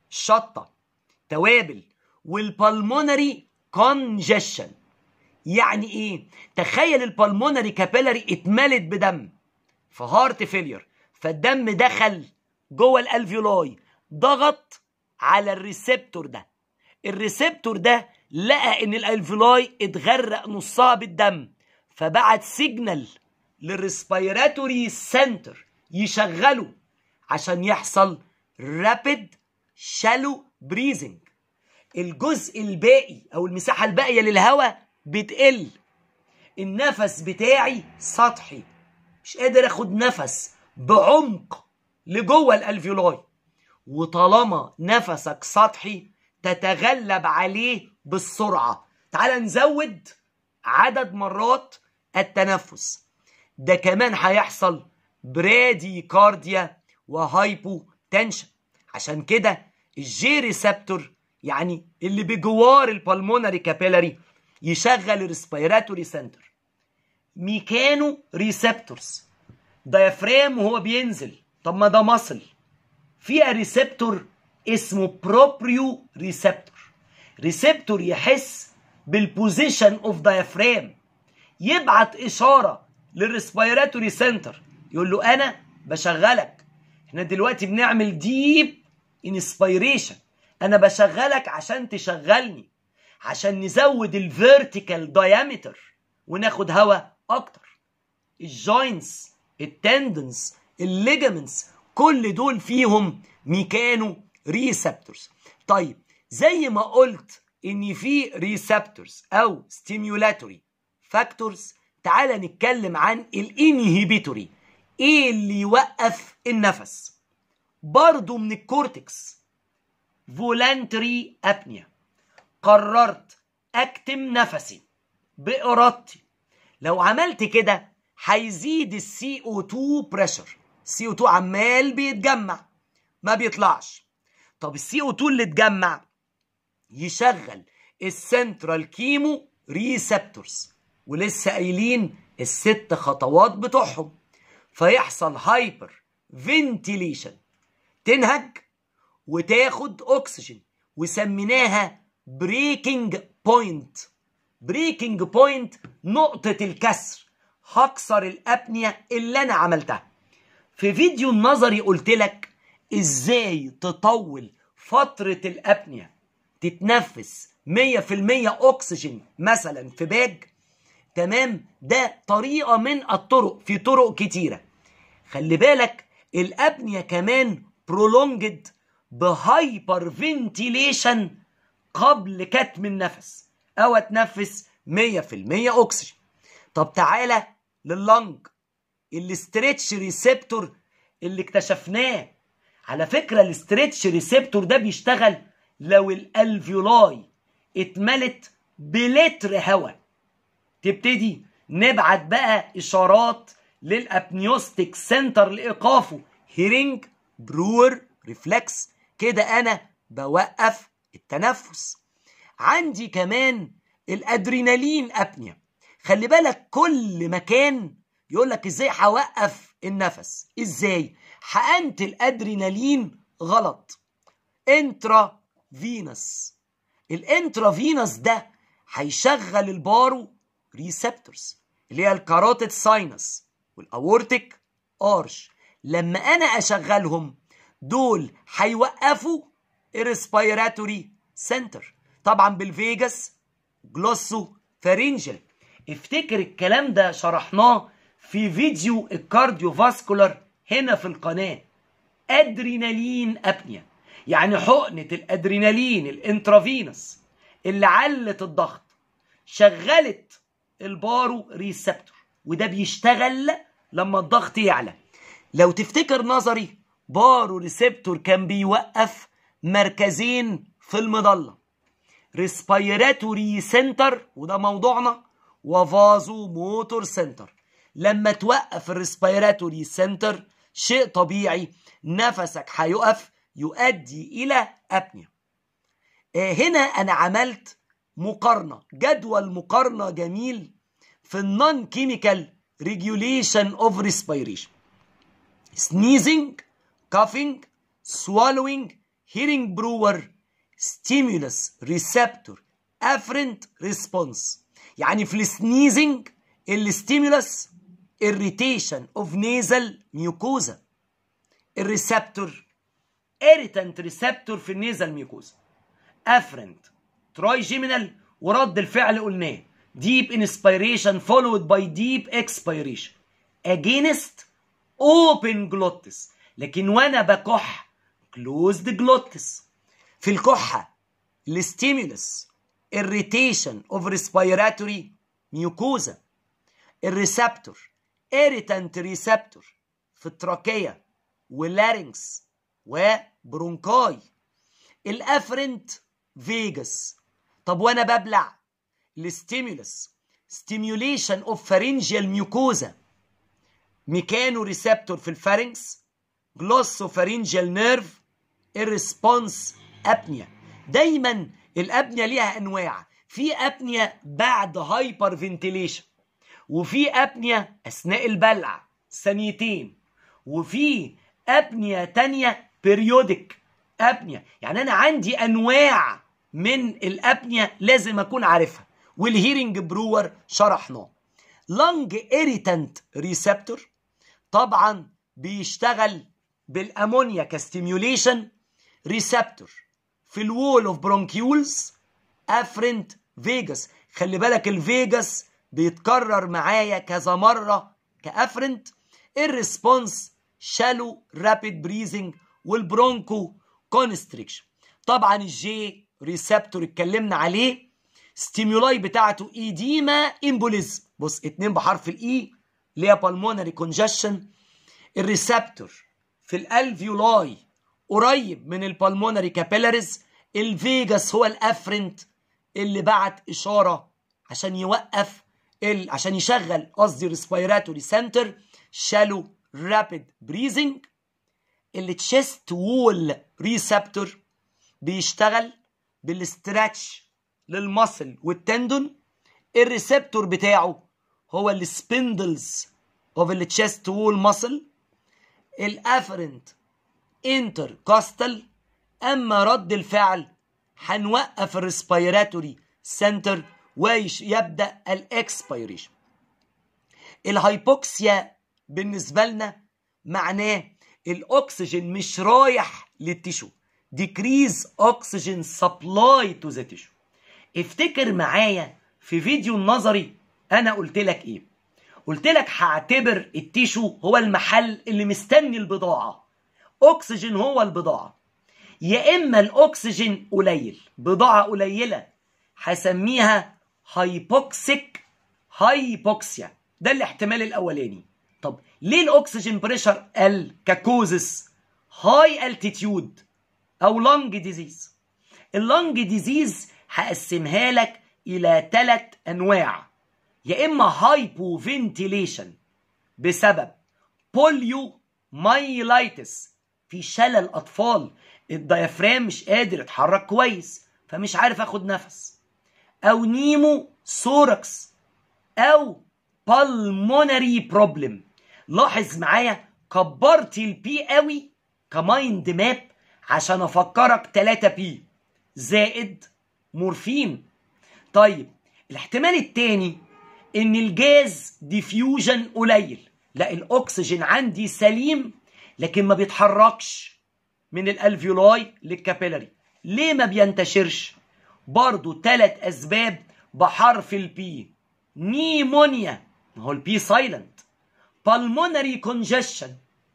شطه توابل والبلمونري كونجيشن يعني ايه تخيل البلمونري كابيلاري اتملت بدم في هارت فيلير فالدم دخل جوه الالفيولاي ضغط على الريسبتور ده الريسبتور ده لقى ان الالفيولاي اتغرق نصها بالدم فبعت سيجنال للريسبيراتوري سنتر يشغله عشان يحصل رابيد شالو بريزنج الجزء الباقي او المساحه الباقيه للهواء بتقل النفس بتاعي سطحي مش قادر اخد نفس بعمق لجوه الالفيولاي وطالما نفسك سطحي تتغلب عليه بالسرعه تعال نزود عدد مرات التنفس ده كمان هيحصل برادي كارديا وهايبو تنشن عشان كده الجي ريسبتور يعني اللي بجوار البلمونري كابيلاري يشغل الريسبيراتوري سنتر ميكانو ريسبتورز ديافرام وهو بينزل طب ما ده مصل فيها ريسبتور اسمه بروبريو ريسبتور ريسبتور يحس بالبوزيشن اوف ديافرام يبعت اشاره للريسبيراتوري سنتر يقول له انا بشغلك احنا دلوقتي بنعمل ديب انسبيريشن انا بشغلك عشان تشغلني عشان نزود الفيرتيكال دايمتر وناخد هواء اكتر الجوينتس التندنس الليجامنتس كل دول فيهم ميكانو ريسبتورز طيب زي ما قلت ان في ريسبتورز او ستيميولاتوري فاكتورز تعالى نتكلم عن الانهيبيتوري ايه اللي يوقف النفس برضو من الكورتكس فولانتري ابنيا قررت اكتم نفسي بارادتي لو عملت كده هيزيد السي او 2 بريشر السي او 2 عمال بيتجمع ما بيطلعش طب السي او 2 اللي اتجمع يشغل السنترال كيمو ريسبتورز ولسه قايلين الست خطوات بتوعهم فيحصل هايبر فنتيليشن تنهج وتاخد اكسجين وسميناها بريكنج بوينت بريكنج بوينت نقطة الكسر هكسر الأبنية اللي أنا عملتها في فيديو النظري قلت لك إزاي تطول فترة الأبنية تتنفس 100% أكسجين مثلا في باج تمام ده طريقة من الطرق في طرق كتيرة خلي بالك الأبنية كمان برولونجد بهايبر فنتيليشن قبل كتم النفس او اتنفس 100% اكسجين طب تعالى لللنج الاستريتش ريسبتور اللي اكتشفناه على فكره الاستريتش ريسبتور ده بيشتغل لو الالفيولاي اتملت بلتر هواء تبتدي نبعت بقى اشارات للابنيوستيك سنتر لايقافه هيرنج برور ريفلكس كده انا بوقف التنفس عندي كمان الادرينالين ابنيا خلي بالك كل مكان يقول لك ازاي هوقف النفس ازاي حقنت الادرينالين غلط انترا فينس الانترا فينس ده هيشغل البارو ريسبتورز اللي هي الكاروتيد ساينس والاورتيك ارش لما انا اشغلهم دول هيوقفوا الريسبيراتوري سنتر طبعا بالفيجاس جلوسو فارينجل افتكر الكلام ده شرحناه في فيديو الكارديو فاسكولار هنا في القناه ادرينالين ابنيا يعني حقنه الادرينالين الانترافينس اللي علت الضغط شغلت البارو ريسبتور وده بيشتغل لما الضغط يعلى لو تفتكر نظري بارو ريسبتور كان بيوقف مركزين في المظله ريسبيراتوري سنتر وده موضوعنا وفازو موتور سنتر لما توقف الريسبيراتوري سنتر شيء طبيعي نفسك هيقف يؤدي الى ابنيا هنا انا عملت مقارنه جدول مقارنه جميل في النون كيميكال ريجوليشن اوف ريسبيريشن sneezing coughing swallowing hearing brewer stimulus receptor afferent response يعني في السنيزنج الستيمولس irritation of nasal mucosa الريسبتور irritant receptor في النيزل ميوكوزا afferent trigeminal ورد الفعل قلناه deep inspiration followed by deep expiration against open glottis لكن وانا بكح closed glottis في الكحة الستيمولس irritation of respiratory mucosa الريسبتور irritant receptor في التراكية واللارynx وبرونكاي الافرنت فيجاس طب وانا ببلع الستيمولس stimulation of pharyngeal mucosa ميكانو ريسبتور في الفارنكس جلوسوفارينجيال نيرف الريسبونس ابنيا دايما الابنيا ليها انواع في ابنيا بعد هايبر فنتيليشن وفي ابنيا اثناء البلع ثانيتين وفي ابنيا تانية بيريودك ابنيا يعني انا عندي انواع من الابنيا لازم اكون عارفها والهيرنج برور شرحناه لانج اريتانت ريسبتور طبعا بيشتغل بالامونيا كستيميوليشن ريسبتور في الوول اوف برونكيولز افرنت فيجاس خلي بالك الفيجاس بيتكرر معايا كذا مره كافرنت الريسبونس شالو رابيد بريزنج والبرونكو كونستريكشن طبعا الجي ريسبتور اتكلمنا عليه ستيمولاي بتاعته ايديما امبوليزم بص اتنين بحرف الاي اللي هي بالمونري كونجشن الريسبتور في الالفيولاي قريب من البالمونري كابيلاريز الفيجاس هو الافرنت اللي بعت اشاره عشان يوقف ال... عشان يشغل قصدي ريسبيراتوري سنتر شالو رابيد بريزنج التشيست وول ريسبتور بيشتغل بالاستراتش للمصل والتندون الريسبتور بتاعه هو السبندلز اوف التشيست وول ماسل الافرنت انتر كاستل اما رد الفعل هنوقف الريسبيراتوري سنتر ويبدا الاكسبيريشن الهايبوكسيا بالنسبه لنا معناه الاكسجين مش رايح للتيشو decrease oxygen supply to the tissue افتكر معايا في فيديو النظري انا قلت لك ايه قلت لك هعتبر التيشو هو المحل اللي مستني البضاعه اكسجين هو البضاعه يا اما الاكسجين قليل بضاعه قليله هسميها هايبوكسيك هايبوكسيا ده الاحتمال الاولاني طب ليه الاكسجين بريشر قل ككوزس هاي التيتيود او لونج ديزيز اللونج ديزيز هقسمها لك الى ثلاث انواع يا اما هايبو فنتيليشن بسبب بوليو مايلايتس في شلل اطفال الديافرام مش قادر يتحرك كويس فمش عارف اخد نفس او نيمو سوركس او بالمونري بروبلم لاحظ معايا كبرت البي قوي كمايند ماب عشان افكرك 3 بي زائد مورفين طيب الاحتمال التاني ان الجاز ديفيوجن قليل لا الاكسجين عندي سليم لكن ما بيتحركش من الالفيولاي للكابيلاري ليه ما بينتشرش برضو ثلاث اسباب بحرف البي نيمونيا ما هو البي سايلنت بالمونري كونجشن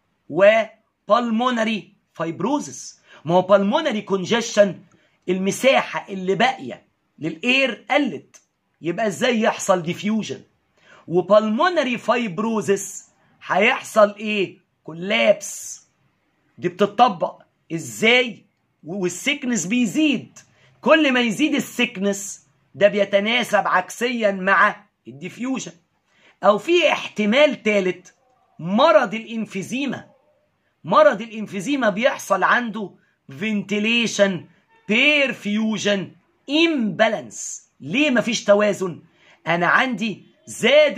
وبالمونري فايبروزس ما هو بالمونري كونجشن المساحه اللي باقيه للاير قلت يبقى ازاي يحصل ديفيوجن وبالمونري فايبروزس هيحصل ايه كولابس دي بتطبق ازاي والسكنس بيزيد كل ما يزيد السكنس ده بيتناسب عكسيا مع الديفيوجن او في احتمال ثالث مرض الانفيزيما مرض الانفيزيما بيحصل عنده فنتيليشن بيرفيوجن امبالانس ليه مفيش توازن انا عندي زاد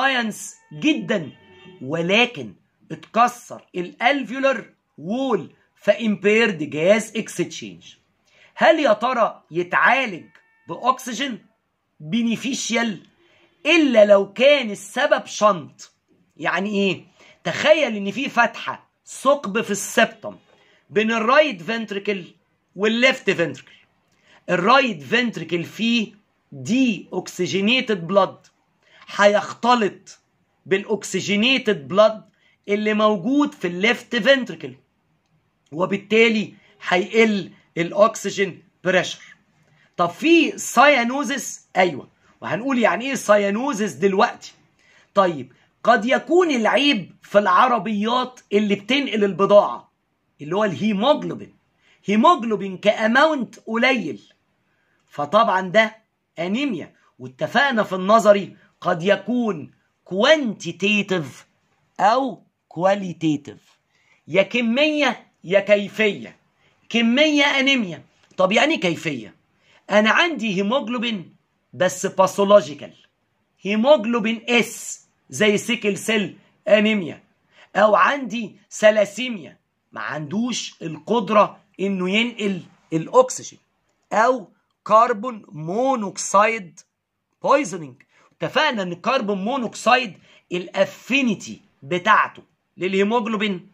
الكومبلاينس جدا ولكن اتكسر الالفيولر وول فامبيرد جاز اكستشينج هل يا ترى يتعالج باكسجين بينيفيشيال الا لو كان السبب شنط يعني ايه تخيل ان في فتحه ثقب في السبتم بين الرايت فنتريكل والليفت فنتريكل الرايت فنتريكل فيه دي اوكسجينيتد بلاد هيختلط بالاكسجينيتد بلاد اللي موجود في الليفت فنتريكل وبالتالي هيقل الاكسجين بريشر طب في سايانوزس ايوه وهنقول يعني ايه سايانوزس دلوقتي طيب قد يكون العيب في العربيات اللي بتنقل البضاعه اللي هو الهيموجلوبين هيموجلوبين كاماونت قليل فطبعا ده انيميا واتفقنا في النظري قد يكون كوانتيتيف او كواليتيتيف يا كميه يا كيفيه كميه انيميا طب يعني كيفيه انا عندي هيموجلوبين بس باثولوجيكال هيموجلوبين اس زي سيكل سيل انيميا او عندي سلاسيميا ما عندوش القدره انه ينقل الاكسجين او كربون مونوكسيد بويزنينج اتفقنا ان الكربون مونوكسيد الافينيتي بتاعته للهيموجلوبين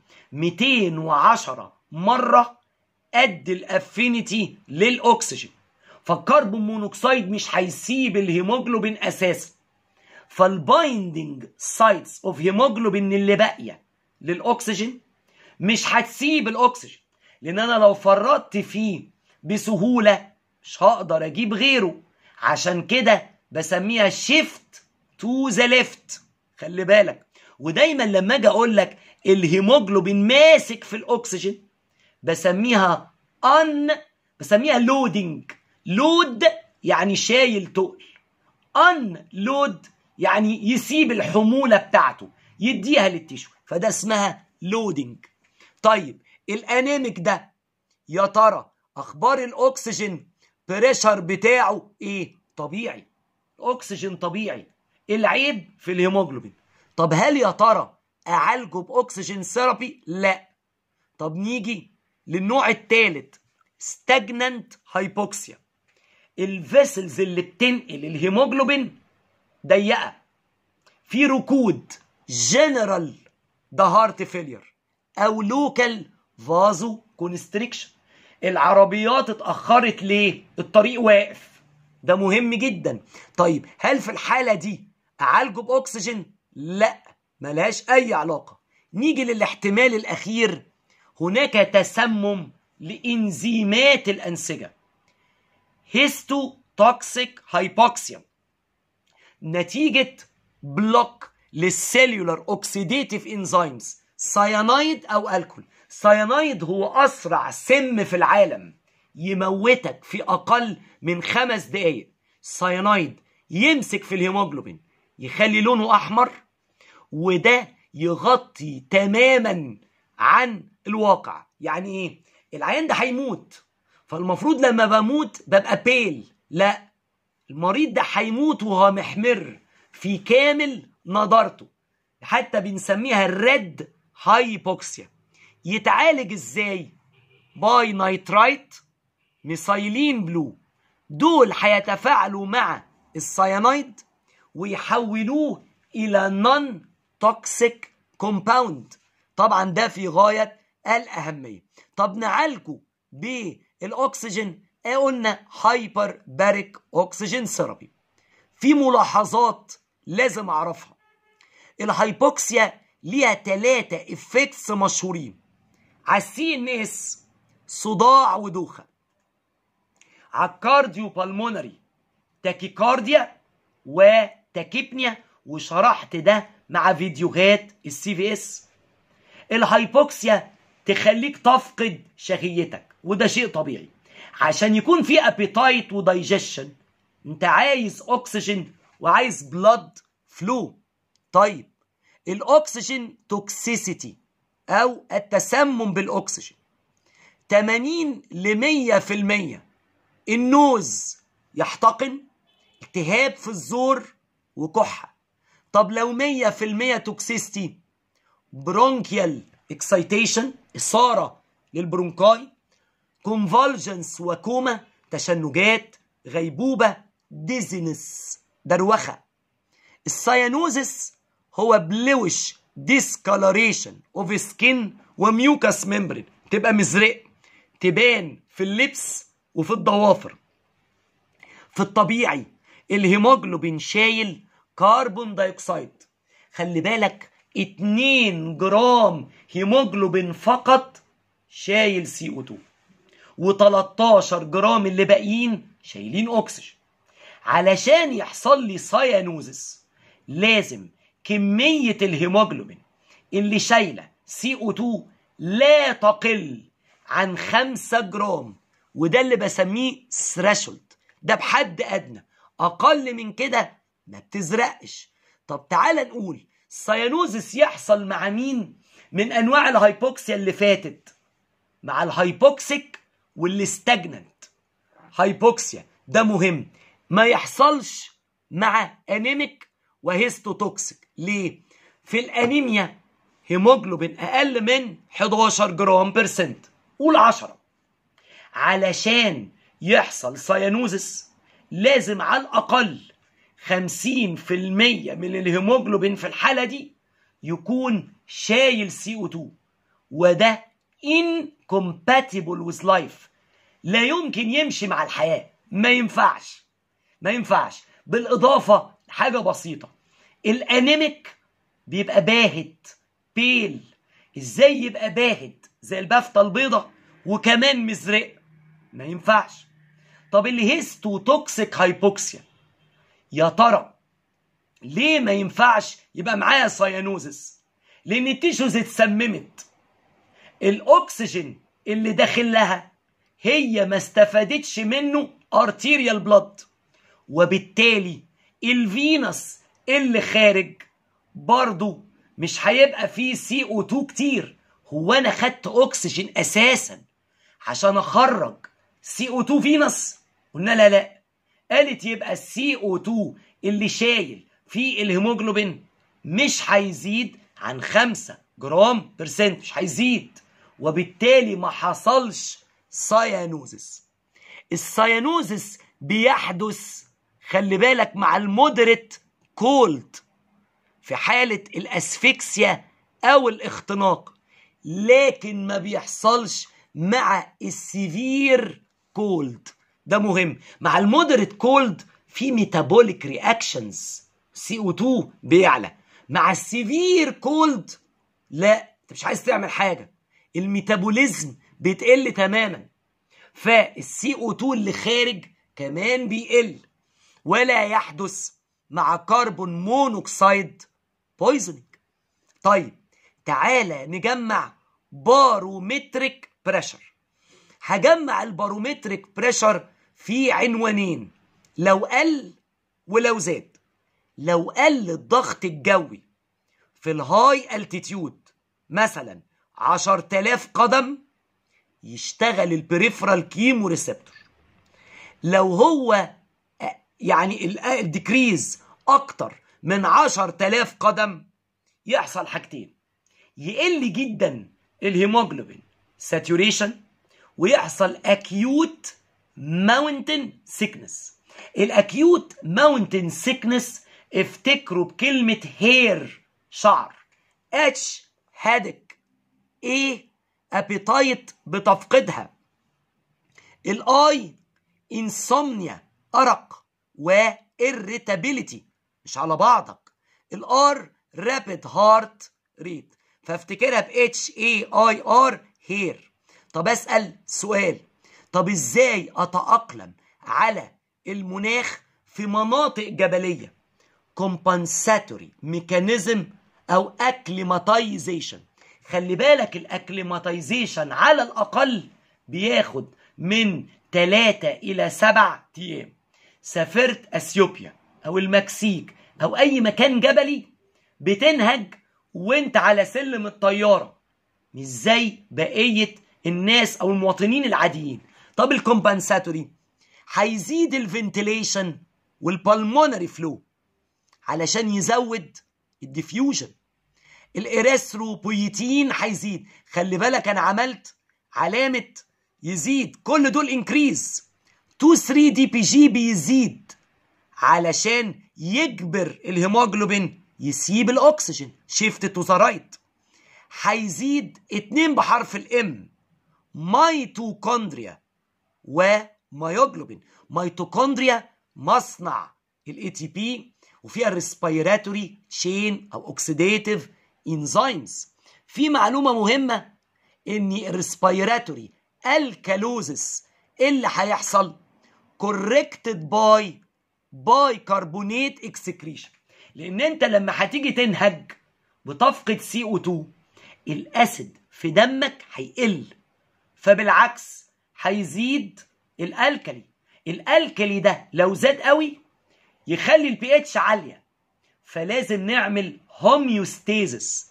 210 مره قد الافينيتي للاكسجين فالكربون مونوكسيد مش هيسيب الهيموجلوبين اساسا فالبايندنج سايتس اوف هيموجلوبين اللي باقيه للاكسجين مش هتسيب الاكسجين لان انا لو فرطت فيه بسهوله مش هقدر اجيب غيره عشان كده بسميها شيفت تو ذا ليفت خلي بالك ودايما لما اجي اقول لك الهيموجلوبين ماسك في الاكسجين بسميها ان بسميها لودنج لود يعني شايل تقل ان لود يعني يسيب الحمولة بتاعته يديها للتشو فده اسمها لودنج طيب الانيميك ده يا ترى اخبار الاكسجين بريشر بتاعه ايه طبيعي الاكسجين طبيعي العيب في الهيموجلوبين طب هل يا ترى اعالجه باكسجين ثيرابي لا طب نيجي للنوع الثالث ستاجنانت هايبوكسيا الفيسلز اللي بتنقل الهيموجلوبين ضيقه في ركود جنرال ده هارت فيلير او لوكال فازو كونستريكشن العربيات اتاخرت ليه الطريق واقف ده مهم جدا طيب هل في الحاله دي اعالجه باكسجين لا ملهاش اي علاقه نيجي للاحتمال الاخير هناك تسمم لانزيمات الانسجه هيستو توكسيك هايبوكسيا نتيجه بلوك للسيلولار اوكسيديتيف انزيمز سيانايد او الكول سيانايد هو اسرع سم في العالم يموتك في اقل من خمس دقايق سيانايد يمسك في الهيموجلوبين يخلي لونه احمر وده يغطي تماما عن الواقع يعني ايه العيان ده هيموت فالمفروض لما بموت ببقى بيل لا المريض ده هيموت وهو محمر في كامل نضارته حتى بنسميها الريد هايبوكسيا يتعالج ازاي باي نايترايت ميثايلين بلو دول هيتفاعلوا مع السيانايد ويحولوه الى نون توكسيك كومباوند طبعا ده في غايه الاهميه طب نعالجه بالاكسجين ايه قلنا هايبر باريك اكسجين ثيرابي في ملاحظات لازم اعرفها الهايبوكسيا ليها ثلاثة افكتس مشهورين على السي ان اس صداع ودوخة على الكارديو بالمونري تاكيكارديا وتاكيبنيا وشرحت ده مع فيديوهات السي في اس الهايبوكسيا تخليك تفقد شهيتك وده شيء طبيعي عشان يكون في ابيتايت ودايجيشن انت عايز اكسجين وعايز بلاد فلو طيب الاكسجين توكسيسيتي او التسمم بالاكسجين 80 ل 100% النوز يحتقن التهاب في الزور وكحه طب لو 100% توكسيستي برونكيال اكسايتيشن اثاره للبرونكاي كونفولجنس وكوما تشنجات غيبوبة ديزينس دروخة السيانوزس هو بلوش ديسكالوريشن اوف سكين وميوكاس ممبرين تبقى مزرق تبان في اللبس وفي الضوافر في الطبيعي الهيموجلوبين شايل كربون دايوكسيد خلي بالك 2 جرام هيموجلوبين فقط شايل سي او 2 و13 جرام اللي باقيين شايلين اكسجين علشان يحصل لي سايانوزس لازم كمية الهيموجلوبين اللي شايلة سي او 2 لا تقل عن 5 جرام وده اللي بسميه ثريشولد ده بحد ادنى اقل من كده ما بتزرقش طب تعال نقول السيانوزس يحصل مع مين من انواع الهايبوكسيا اللي فاتت مع الهايبوكسيك والاستجننت هايبوكسيا ده مهم ما يحصلش مع انيميك وهيستوتوكسيك ليه في الانيميا هيموجلوبين اقل من 11 جرام برسنت قول 10 علشان يحصل سيانوزس لازم على الاقل 50% من الهيموجلوبين في الحالة دي يكون شايل سي او 2 وده incompatible with life لا يمكن يمشي مع الحياة ما ينفعش ما ينفعش بالإضافة حاجة بسيطة الأنيميك بيبقى باهت بيل ازاي يبقى باهت زي البفتة البيضة وكمان مزرق ما ينفعش طب الهيستو توكسيك هايبوكسيا يا ترى ليه ما ينفعش يبقى معايا سايانوزس لان التيشوز اتسممت الاكسجين اللي داخل لها هي ما استفادتش منه ارتيريال بلاد وبالتالي الفينس اللي خارج برضو مش هيبقى فيه سي او 2 كتير هو انا خدت اكسجين اساسا عشان اخرج سي او 2 فينس قلنا لا لا قالت يبقى السي او 2 اللي شايل في الهيموجلوبين مش هيزيد عن 5 جرام برسنت مش هيزيد وبالتالي ما حصلش سايانوزس السايانوزس بيحدث خلي بالك مع المودريت كولد في حالة الأسفكسيا أو الاختناق لكن ما بيحصلش مع السيفير كولد ده مهم مع المودريت كولد في ميتابوليك رياكشنز سي او 2 بيعلى مع السيفير كولد لا انت مش عايز تعمل حاجه الميتابوليزم بتقل تماما فالسي او 2 اللي خارج كمان بيقل ولا يحدث مع كربون مونوكسيد بويزنينج طيب تعالى نجمع بارومتريك بريشر هجمع البارومتريك بريشر في عنوانين لو قل ولو زاد لو قل الضغط الجوي في الهاي التيتيود مثلا 10000 قدم يشتغل البريفرال كيمو ريسبتور لو هو يعني الديكريز اكتر من 10000 قدم يحصل حاجتين يقل جدا الهيموجلوبين ساتوريشن ويحصل اكيوت ماونتن سيكنس الاكيوت ماونتن سيكنس افتكروا بكلمة هير شعر اتش هادك ايه ابيتايت بتفقدها الاي انسومنيا ارق وإريتابيليتي مش على بعضك الار رابيد هارت ريت فافتكرها ب اتش اي اي ار هير طب اسال سؤال طب ازاي اتاقلم على المناخ في مناطق جبليه compensatory ميكانيزم او اكليماتيزيشن خلي بالك الاكليماتيزيشن على الاقل بياخد من 3 الى 7 ايام سافرت اثيوبيا او المكسيك او اي مكان جبلي بتنهج وانت على سلم الطياره مش زي بقيه الناس او المواطنين العاديين طب الكومبنساتوري هيزيد الفنتيليشن والبلمونري فلو علشان يزود الديفيوجن الاريثروبويتين هيزيد خلي بالك انا عملت علامه يزيد كل دول انكريز 2 3 دي بي جي بيزيد علشان يجبر الهيموجلوبين يسيب الاكسجين شيفت تو ذا رايت هيزيد اتنين بحرف الام ميتوكوندريا وميوجلوبين ميتوكوندريا مصنع الاي تي بي وفيها الريسبيراتوري تشين او اوكسيديتيف انزيمز في معلومه مهمه ان الريسبيراتوري الكالوزس اللي هيحصل كوركتد باي باي كربونيت اكسكريشن لان انت لما هتيجي تنهج بتفقد سي او 2 الاسيد في دمك هيقل فبالعكس هيزيد الالكلي الالكلي ده لو زاد قوي يخلي البي اتش عاليه فلازم نعمل هوميوستيزس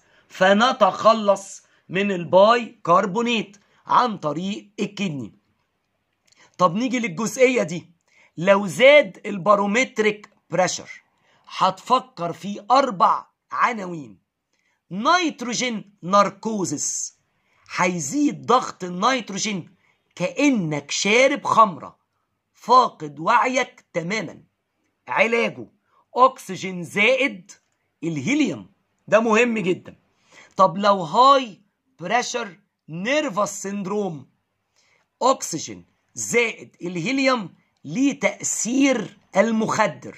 فنتخلص من الباي كربونيت عن طريق الكدني طب نيجي للجزئيه دي لو زاد البارومتريك بريشر هتفكر في اربع عناوين نيتروجين ناركوزس هيزيد ضغط النيتروجين كانك شارب خمره فاقد وعيك تماما علاجه اكسجين زائد الهيليوم ده مهم جدا طب لو هاي بريشر نيرفس سيندروم اكسجين زائد الهيليوم ليه تأثير المخدر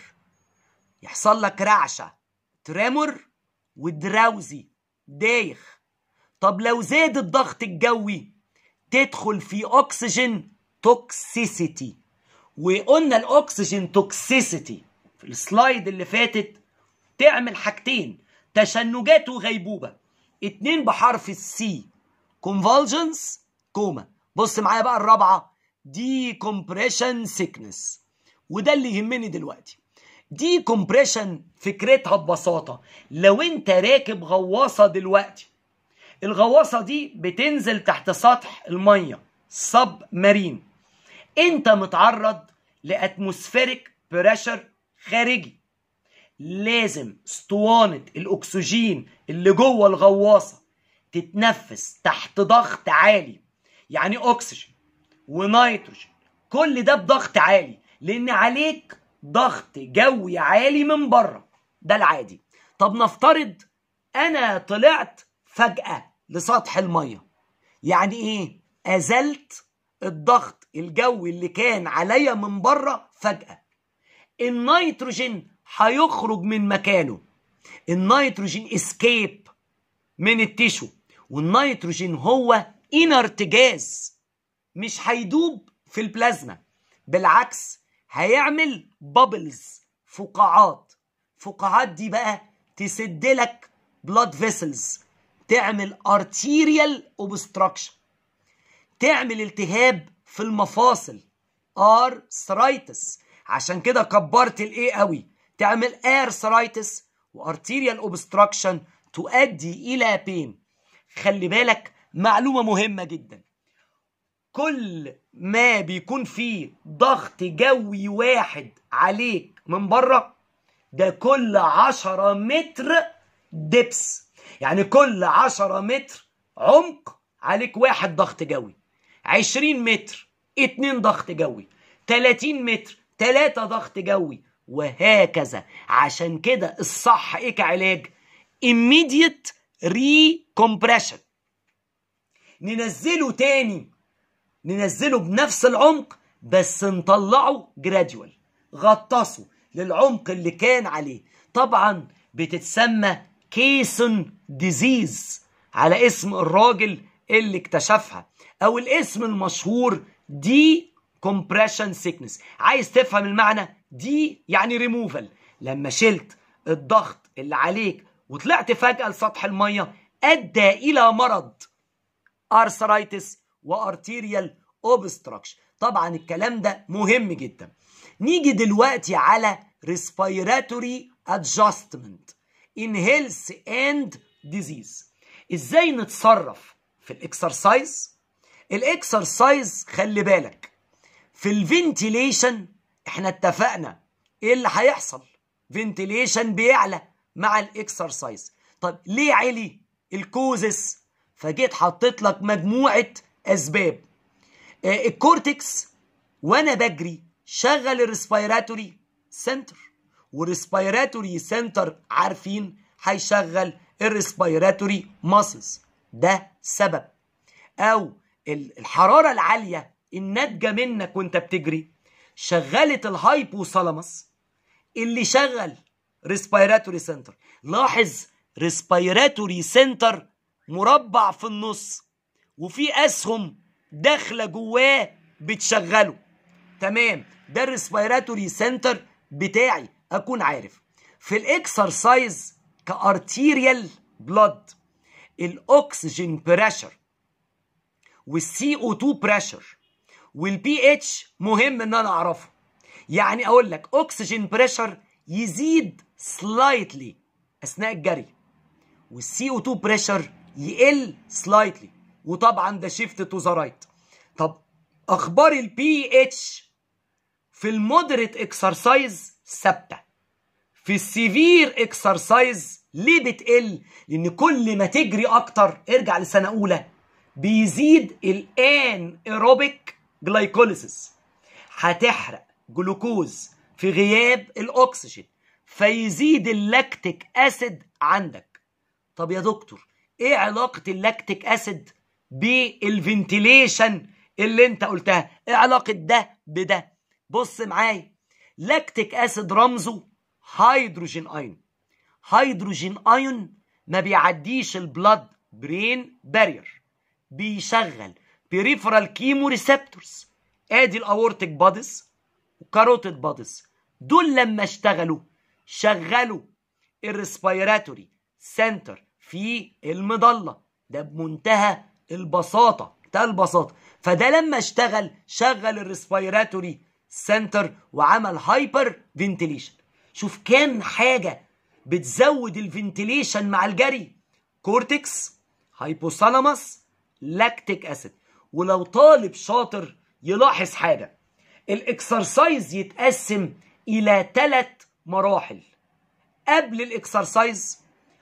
يحصل لك رعشة تريمور ودراوزي دايخ طب لو زاد الضغط الجوي تدخل في اكسجين توكسيسيتي وقلنا الاكسجين توكسيسيتي في السلايد اللي فاتت تعمل حاجتين تشنجات وغيبوبة اتنين بحرف السي convulsions كوما بص معايا بقى الرابعة دي كومبريشن سيكنس وده اللي يهمني دلوقتي دي كومبريشن فكرتها ببساطة لو انت راكب غواصة دلوقتي الغواصة دي بتنزل تحت سطح المية سب مارين انت متعرض لاتموسفيريك بريشر خارجي لازم اسطوانة الاكسجين اللي جوه الغواصة تتنفس تحت ضغط عالي يعني اكسجين ونيتروجين كل ده بضغط عالي لان عليك ضغط جوي عالي من بره ده العادي طب نفترض انا طلعت فجأة لسطح المية يعني ايه ازلت الضغط الجوي اللي كان عليا من بره فجأة النيتروجين هيخرج من مكانه النيتروجين اسكيب من التيشو والنيتروجين هو انرت جاز مش هيدوب في البلازما بالعكس هيعمل بابلز فقاعات فقاعات دي بقى تسد لك بلاد فيسلز تعمل ارتيريال اوبستراكشن تعمل التهاب في المفاصل ار سرايتس عشان كده كبرت الايه قوي تعمل ار سرايتس وارتيريال اوبستراكشن تؤدي الى بين خلي بالك معلومه مهمه جدا كل ما بيكون فيه ضغط جوي واحد عليك من بره ده كل عشرة متر دبس يعني كل عشرة متر عمق عليك واحد ضغط جوي عشرين متر اتنين ضغط جوي تلاتين متر تلاتة ضغط جوي وهكذا عشان كده الصح ايه كعلاج immediate recompression ننزله تاني ننزله بنفس العمق بس نطلعه جراديوال غطسه للعمق اللي كان عليه طبعا بتتسمى كيسون ديزيز على اسم الراجل اللي اكتشفها او الاسم المشهور دي كومبريشن سيكنس عايز تفهم المعنى دي يعني ريموفال لما شلت الضغط اللي عليك وطلعت فجأة لسطح المية أدى إلى مرض أرثرايتس وارتيريال اوبستراكشن طبعا الكلام ده مهم جدا نيجي دلوقتي على respiratory adjustment in health and disease ازاي نتصرف في الاكسرسايز الاكسرسايز خلي بالك في الفنتيليشن احنا اتفقنا ايه اللي هيحصل فنتيليشن بيعلى مع الاكسرسايز طب ليه علي الكوزس فجيت حطيت لك مجموعه اسباب آه، الكورتكس وانا بجري شغل الريسبيراتوري سنتر والريسبيراتوري سنتر عارفين هيشغل الريسبيراتوري ماسلز ده سبب او الحراره العاليه الناتجه منك وانت بتجري شغلت الهايبوثالاموس اللي شغل ريسبيراتوري سنتر لاحظ ريسبيراتوري سنتر مربع في النص وفي اسهم داخله جواه بتشغله تمام ده الريسبيراتوري سنتر بتاعي اكون عارف في الاكسرسايز كارتيريال بلاد الاكسجين بريشر والسي او 2 بريشر والبي اتش مهم ان انا اعرفه يعني اقول لك اكسجين بريشر يزيد سلايتلي اثناء الجري والسي او 2 بريشر يقل سلايتلي وطبعا ده شيفت تو ذا رايت طب اخبار البي اتش في المودريت اكسرسايز ثابته في السيفير اكسرسايز ليه بتقل لان كل ما تجري اكتر ارجع لسنه اولى بيزيد الان ايروبيك جلايكوليسيس هتحرق جلوكوز في غياب الاكسجين فيزيد اللاكتيك اسيد عندك طب يا دكتور ايه علاقه اللاكتيك اسيد بالفنتيليشن اللي انت قلتها ايه علاقه ده بده بص معايا لاكتيك اسيد رمزه هيدروجين ايون هيدروجين ايون ما بيعديش البلاد برين بارير بيشغل بريفرال كيمو ريسبتورز ادي الاورتيك بادز وكاروتيد بادز دول لما اشتغلوا شغلوا الريسبيراتوري سنتر في المضله ده بمنتهى البساطه منتهى البساطه فده لما اشتغل شغل الريسبيراتوري سنتر وعمل هايبر فنتيليشن شوف كام حاجه بتزود الفنتيليشن مع الجري كورتكس هايبوثالاموس لاكتيك اسيد ولو طالب شاطر يلاحظ حاجه الاكسرسايز يتقسم الى ثلاث مراحل قبل الاكسرسايز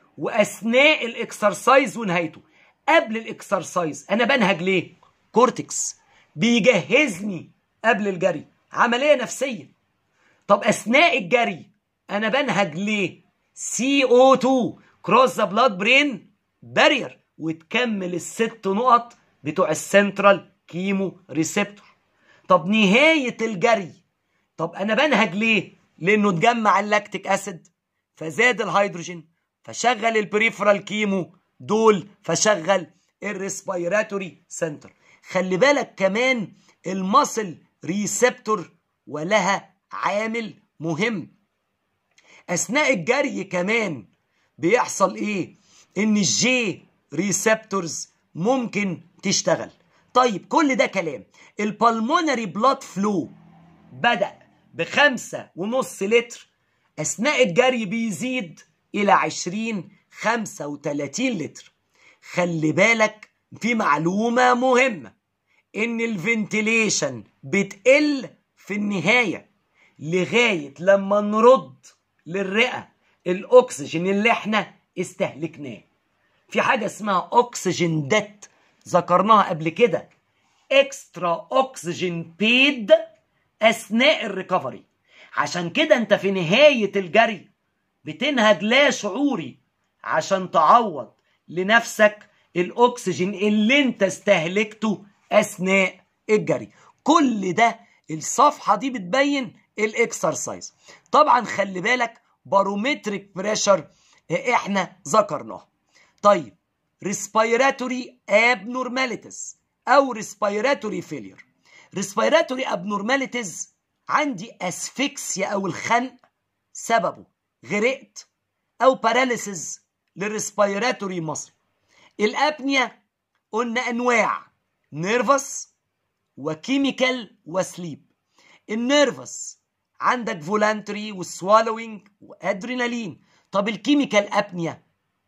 واثناء الاكسرسايز ونهايته قبل الاكسرسايز انا بنهج ليه كورتكس بيجهزني قبل الجري عمليه نفسيه طب اثناء الجري انا بنهج ليه سي او 2 كروس ذا بلاد برين بارير وتكمل الست نقط بتوع السنترال كيمو ريسبتور طب نهايه الجري طب انا بنهج ليه لانه اتجمع اللاكتيك اسيد فزاد الهيدروجين فشغل البريفرال كيمو دول فشغل الريسبيراتوري سنتر خلي بالك كمان المصل ريسبتور ولها عامل مهم اثناء الجري كمان بيحصل ايه ان الجي ريسبتورز ممكن تشتغل طيب كل ده كلام البلمونري بلاد فلو بدأ بخمسة ونص لتر أثناء الجري بيزيد إلى عشرين خمسة وتلاتين لتر خلي بالك في معلومة مهمة إن الفنتيليشن بتقل في النهاية لغاية لما نرد للرئة الأكسجين اللي احنا استهلكناه في حاجة اسمها أكسجين ديت ذكرناها قبل كده اكسترا أكسجين بيد أثناء الريكفري عشان كده انت في نهاية الجري بتنهج لا شعوري عشان تعوض لنفسك الأكسجين اللي انت استهلكته أثناء الجري كل ده الصفحة دي بتبين الاكسرسايز طبعا خلي بالك بارومتريك بريشر احنا ذكرناه طيب ريسبيراتوري abnormalities او ريسبيراتوري فيلير ريسبيراتوري abnormalities عندي اسفكسيا او الخنق سببه غرقت او باراليسيز للريسبيراتوري مصر الابنيا قلنا انواع نيرفس وكيميكال وسليب النيرفس عندك فولانتري والسوالوينج وادرينالين طب الكيميكال ابنيا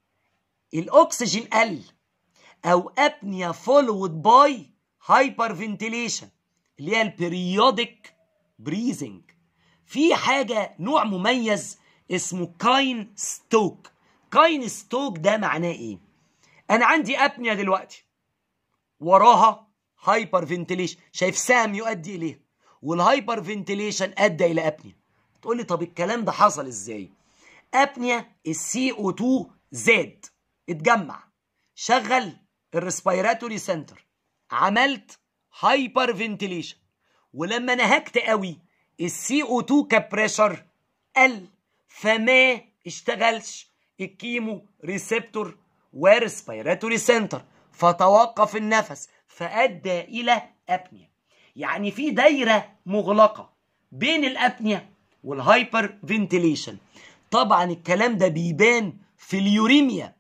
الاكسجين قل او ابنيا فولود باي هايبر فنتيليشن اللي هي البريودك بريزنج في حاجه نوع مميز اسمه كاين ستوك كاين ستوك ده معناه ايه انا عندي ابنيا دلوقتي وراها هايبر فنتيليشن شايف سهم يؤدي اليه والهايبر فنتيليشن ادى الى ابنيا تقول لي طب الكلام ده حصل ازاي ابنيا السي او 2 زاد اتجمع شغل الريسبيراتوري سنتر عملت هايبر فنتيليشن ولما نهكت قوي السي او 2 كبريشر قل فما اشتغلش الكيمو ريسبتور وريسبيراتوري سنتر فتوقف النفس فادى الى ابنيا يعني في دايره مغلقه بين الابنيا والهايبر فنتيليشن طبعا الكلام ده بيبان في اليوريميا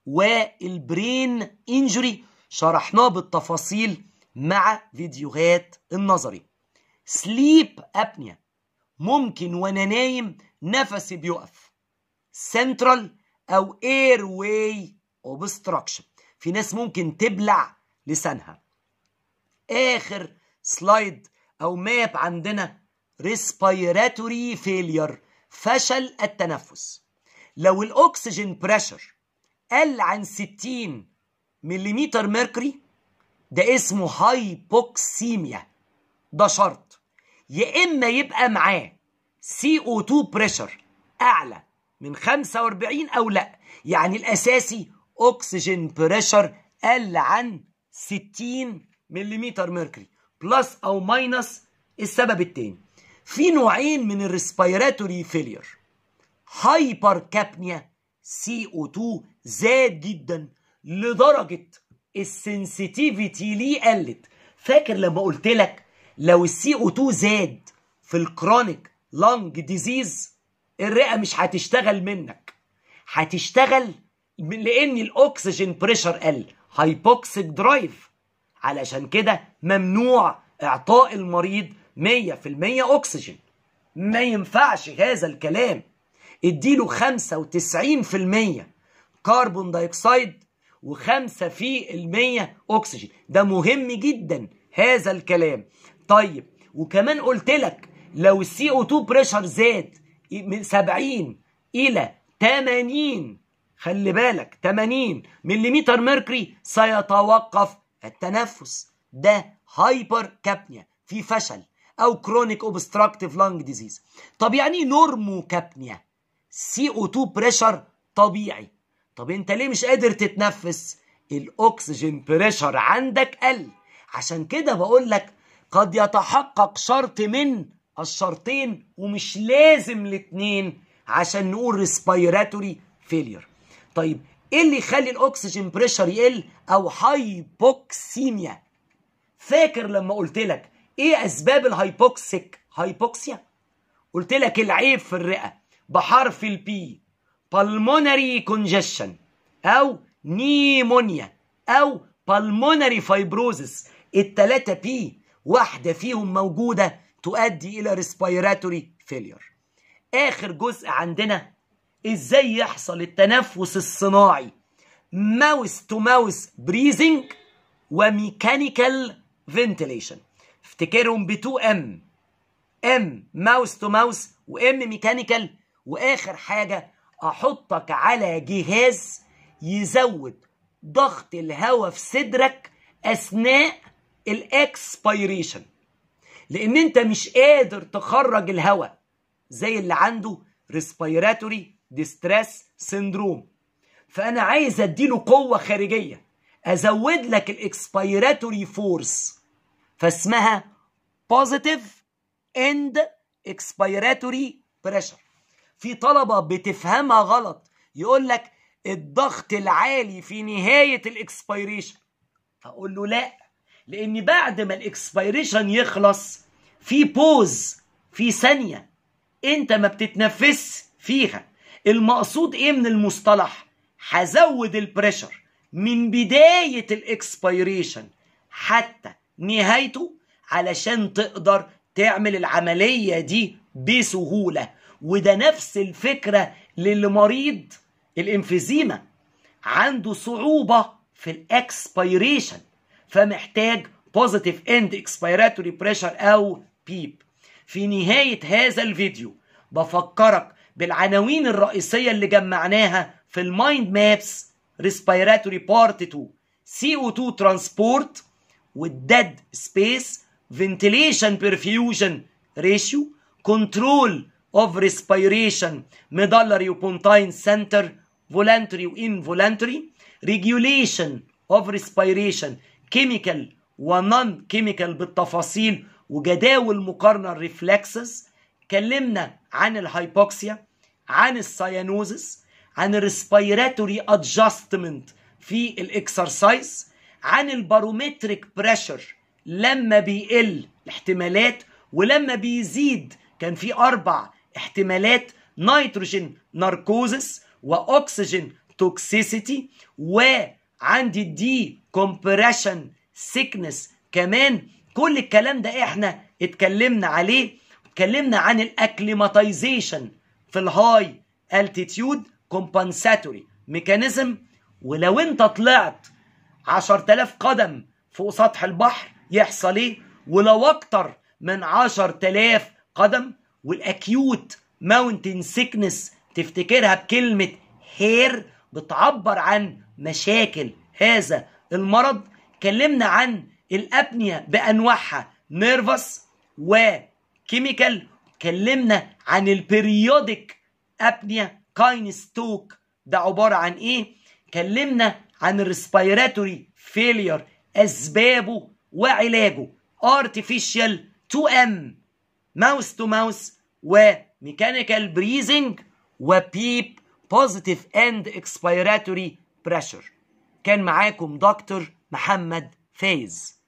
والبرين انجري شرحناه بالتفاصيل مع فيديوهات النظري سليب ابنيا ممكن وانا نايم نفسي بيقف سنترال او اير واي اوبستراكشن في ناس ممكن تبلع لسانها اخر سلايد او ماب عندنا ريسبيراتوري فيلير فشل التنفس لو الاكسجين بريشر قل عن 60 ملم ميركوري ده اسمه هايبوكسيميا ده شرط يا اما يبقى معاه سي او 2 بريشر اعلى من 45 او لا يعني الاساسي اكسجين بريشر قل عن 60 ملم ميركوري بلس او ماينس السبب التاني في نوعين من الريسبيراتوري فيلير هايبر كابنيا سي او 2 زاد جدا لدرجه السنسيتيفيتي ليه قلت فاكر لما قلت لك لو السي او 2 زاد في الكرونيك لانج ديزيز الرئه مش هتشتغل منك هتشتغل لان الاكسجين بريشر قل هايبوكسيك درايف علشان كده ممنوع اعطاء المريض 100% اكسجين ما ينفعش هذا الكلام اديله 95% كربون دايوكسيد و5 في المية اكسجين ده مهم جدا هذا الكلام طيب وكمان قلت لك لو السي او 2 بريشر زاد من 70 الى 80 خلي بالك 80 ملم ميركوري سيتوقف التنفس ده هايبر كابنيا في فشل او كرونيك اوبستراكتيف لانج ديزيز طب يعني ايه نورمو كابنيا سي او 2 بريشر طبيعي طب انت ليه مش قادر تتنفس الاكسجين بريشر عندك قل عشان كده بقول لك قد يتحقق شرط من الشرطين ومش لازم الاثنين عشان نقول ريسبيراتوري فيلير طيب ايه اللي يخلي الاكسجين بريشر يقل او هايبوكسيميا فاكر لما قلت لك ايه اسباب الهايبوكسيك هايبوكسيا قلت لك العيب في الرئه بحرف البي pulmonary congestion او نيمونيا او pulmonary fibrosis التلاتة بي واحدة فيهم موجودة تؤدي إلى respiratory failure آخر جزء عندنا إزاي يحصل التنفس الصناعي ماوس تو ماوس بريزنج وميكانيكال فنتيليشن افتكرهم ب 2 ام ام ماوس تو ماوس وام ميكانيكال واخر حاجه احطك على جهاز يزود ضغط الهواء في صدرك اثناء الاكسبيريشن لان انت مش قادر تخرج الهواء زي اللي عنده ريسبيراتوري ديستريس سيندروم فانا عايز اديله قوه خارجيه ازود لك الاكسبيراتوري فورس فاسمها بوزيتيف اند اكسبيراتوري بريشر في طلبه بتفهمها غلط يقول لك الضغط العالي في نهايه الاكسبيريشن اقول له لا لان بعد ما الاكسبيريشن يخلص في بوز في ثانيه انت ما بتتنفس فيها المقصود ايه من المصطلح هزود البريشر من بدايه الاكسبيريشن حتى نهايته علشان تقدر تعمل العمليه دي بسهوله وده نفس الفكره للمريض الانفيزيما عنده صعوبه في الاكسبيريشن فمحتاج بوزيتيف اند اكسبيراتوري بريشر او بيب في نهايه هذا الفيديو بفكرك بالعناوين الرئيسيه اللي جمعناها في المايند مابس ريسبيراتوري بارت 2 CO2 ترانسبورت والديد سبيس ventilation perfusion ratio control of respiration medullary وبونتاين center voluntary وinvoluntary regulation of respiration chemical ونون chemical بالتفاصيل وجداول مقارنة الريفلكسز اتكلمنا عن الهايبوكسيا عن السيانوزس عن الريسبيراتوري ادجستمنت في الاكسرسايز عن البارومتريك بريشر لما بيقل الاحتمالات ولما بيزيد كان في اربع احتمالات نيتروجين ناركوزس واكسجين توكسيسيتي وعندي الدي كومبريشن سيكنس كمان كل الكلام ده احنا اتكلمنا عليه اتكلمنا عن الاكليماتيزيشن في الهاي التيتيود كومبنساتوري ميكانيزم ولو انت طلعت 10000 قدم فوق سطح البحر يحصل ايه ولو اكتر من 10000 قدم والاكيوت ماونتن سيكنس تفتكرها بكلمه هير بتعبر عن مشاكل هذا المرض اتكلمنا عن الابنيا بانواعها نيرفس وكيميكال اتكلمنا عن البريودك ابنيا كاينستوك ده عباره عن ايه اتكلمنا عن الريسبيراتوري فيلير اسبابه وعلاجه artificial 2M ماوس تو ماوس وميكانيكال بريزنج وبيب بوزيتيف اند اكسبيراتوري بريشر كان معاكم دكتور محمد فايز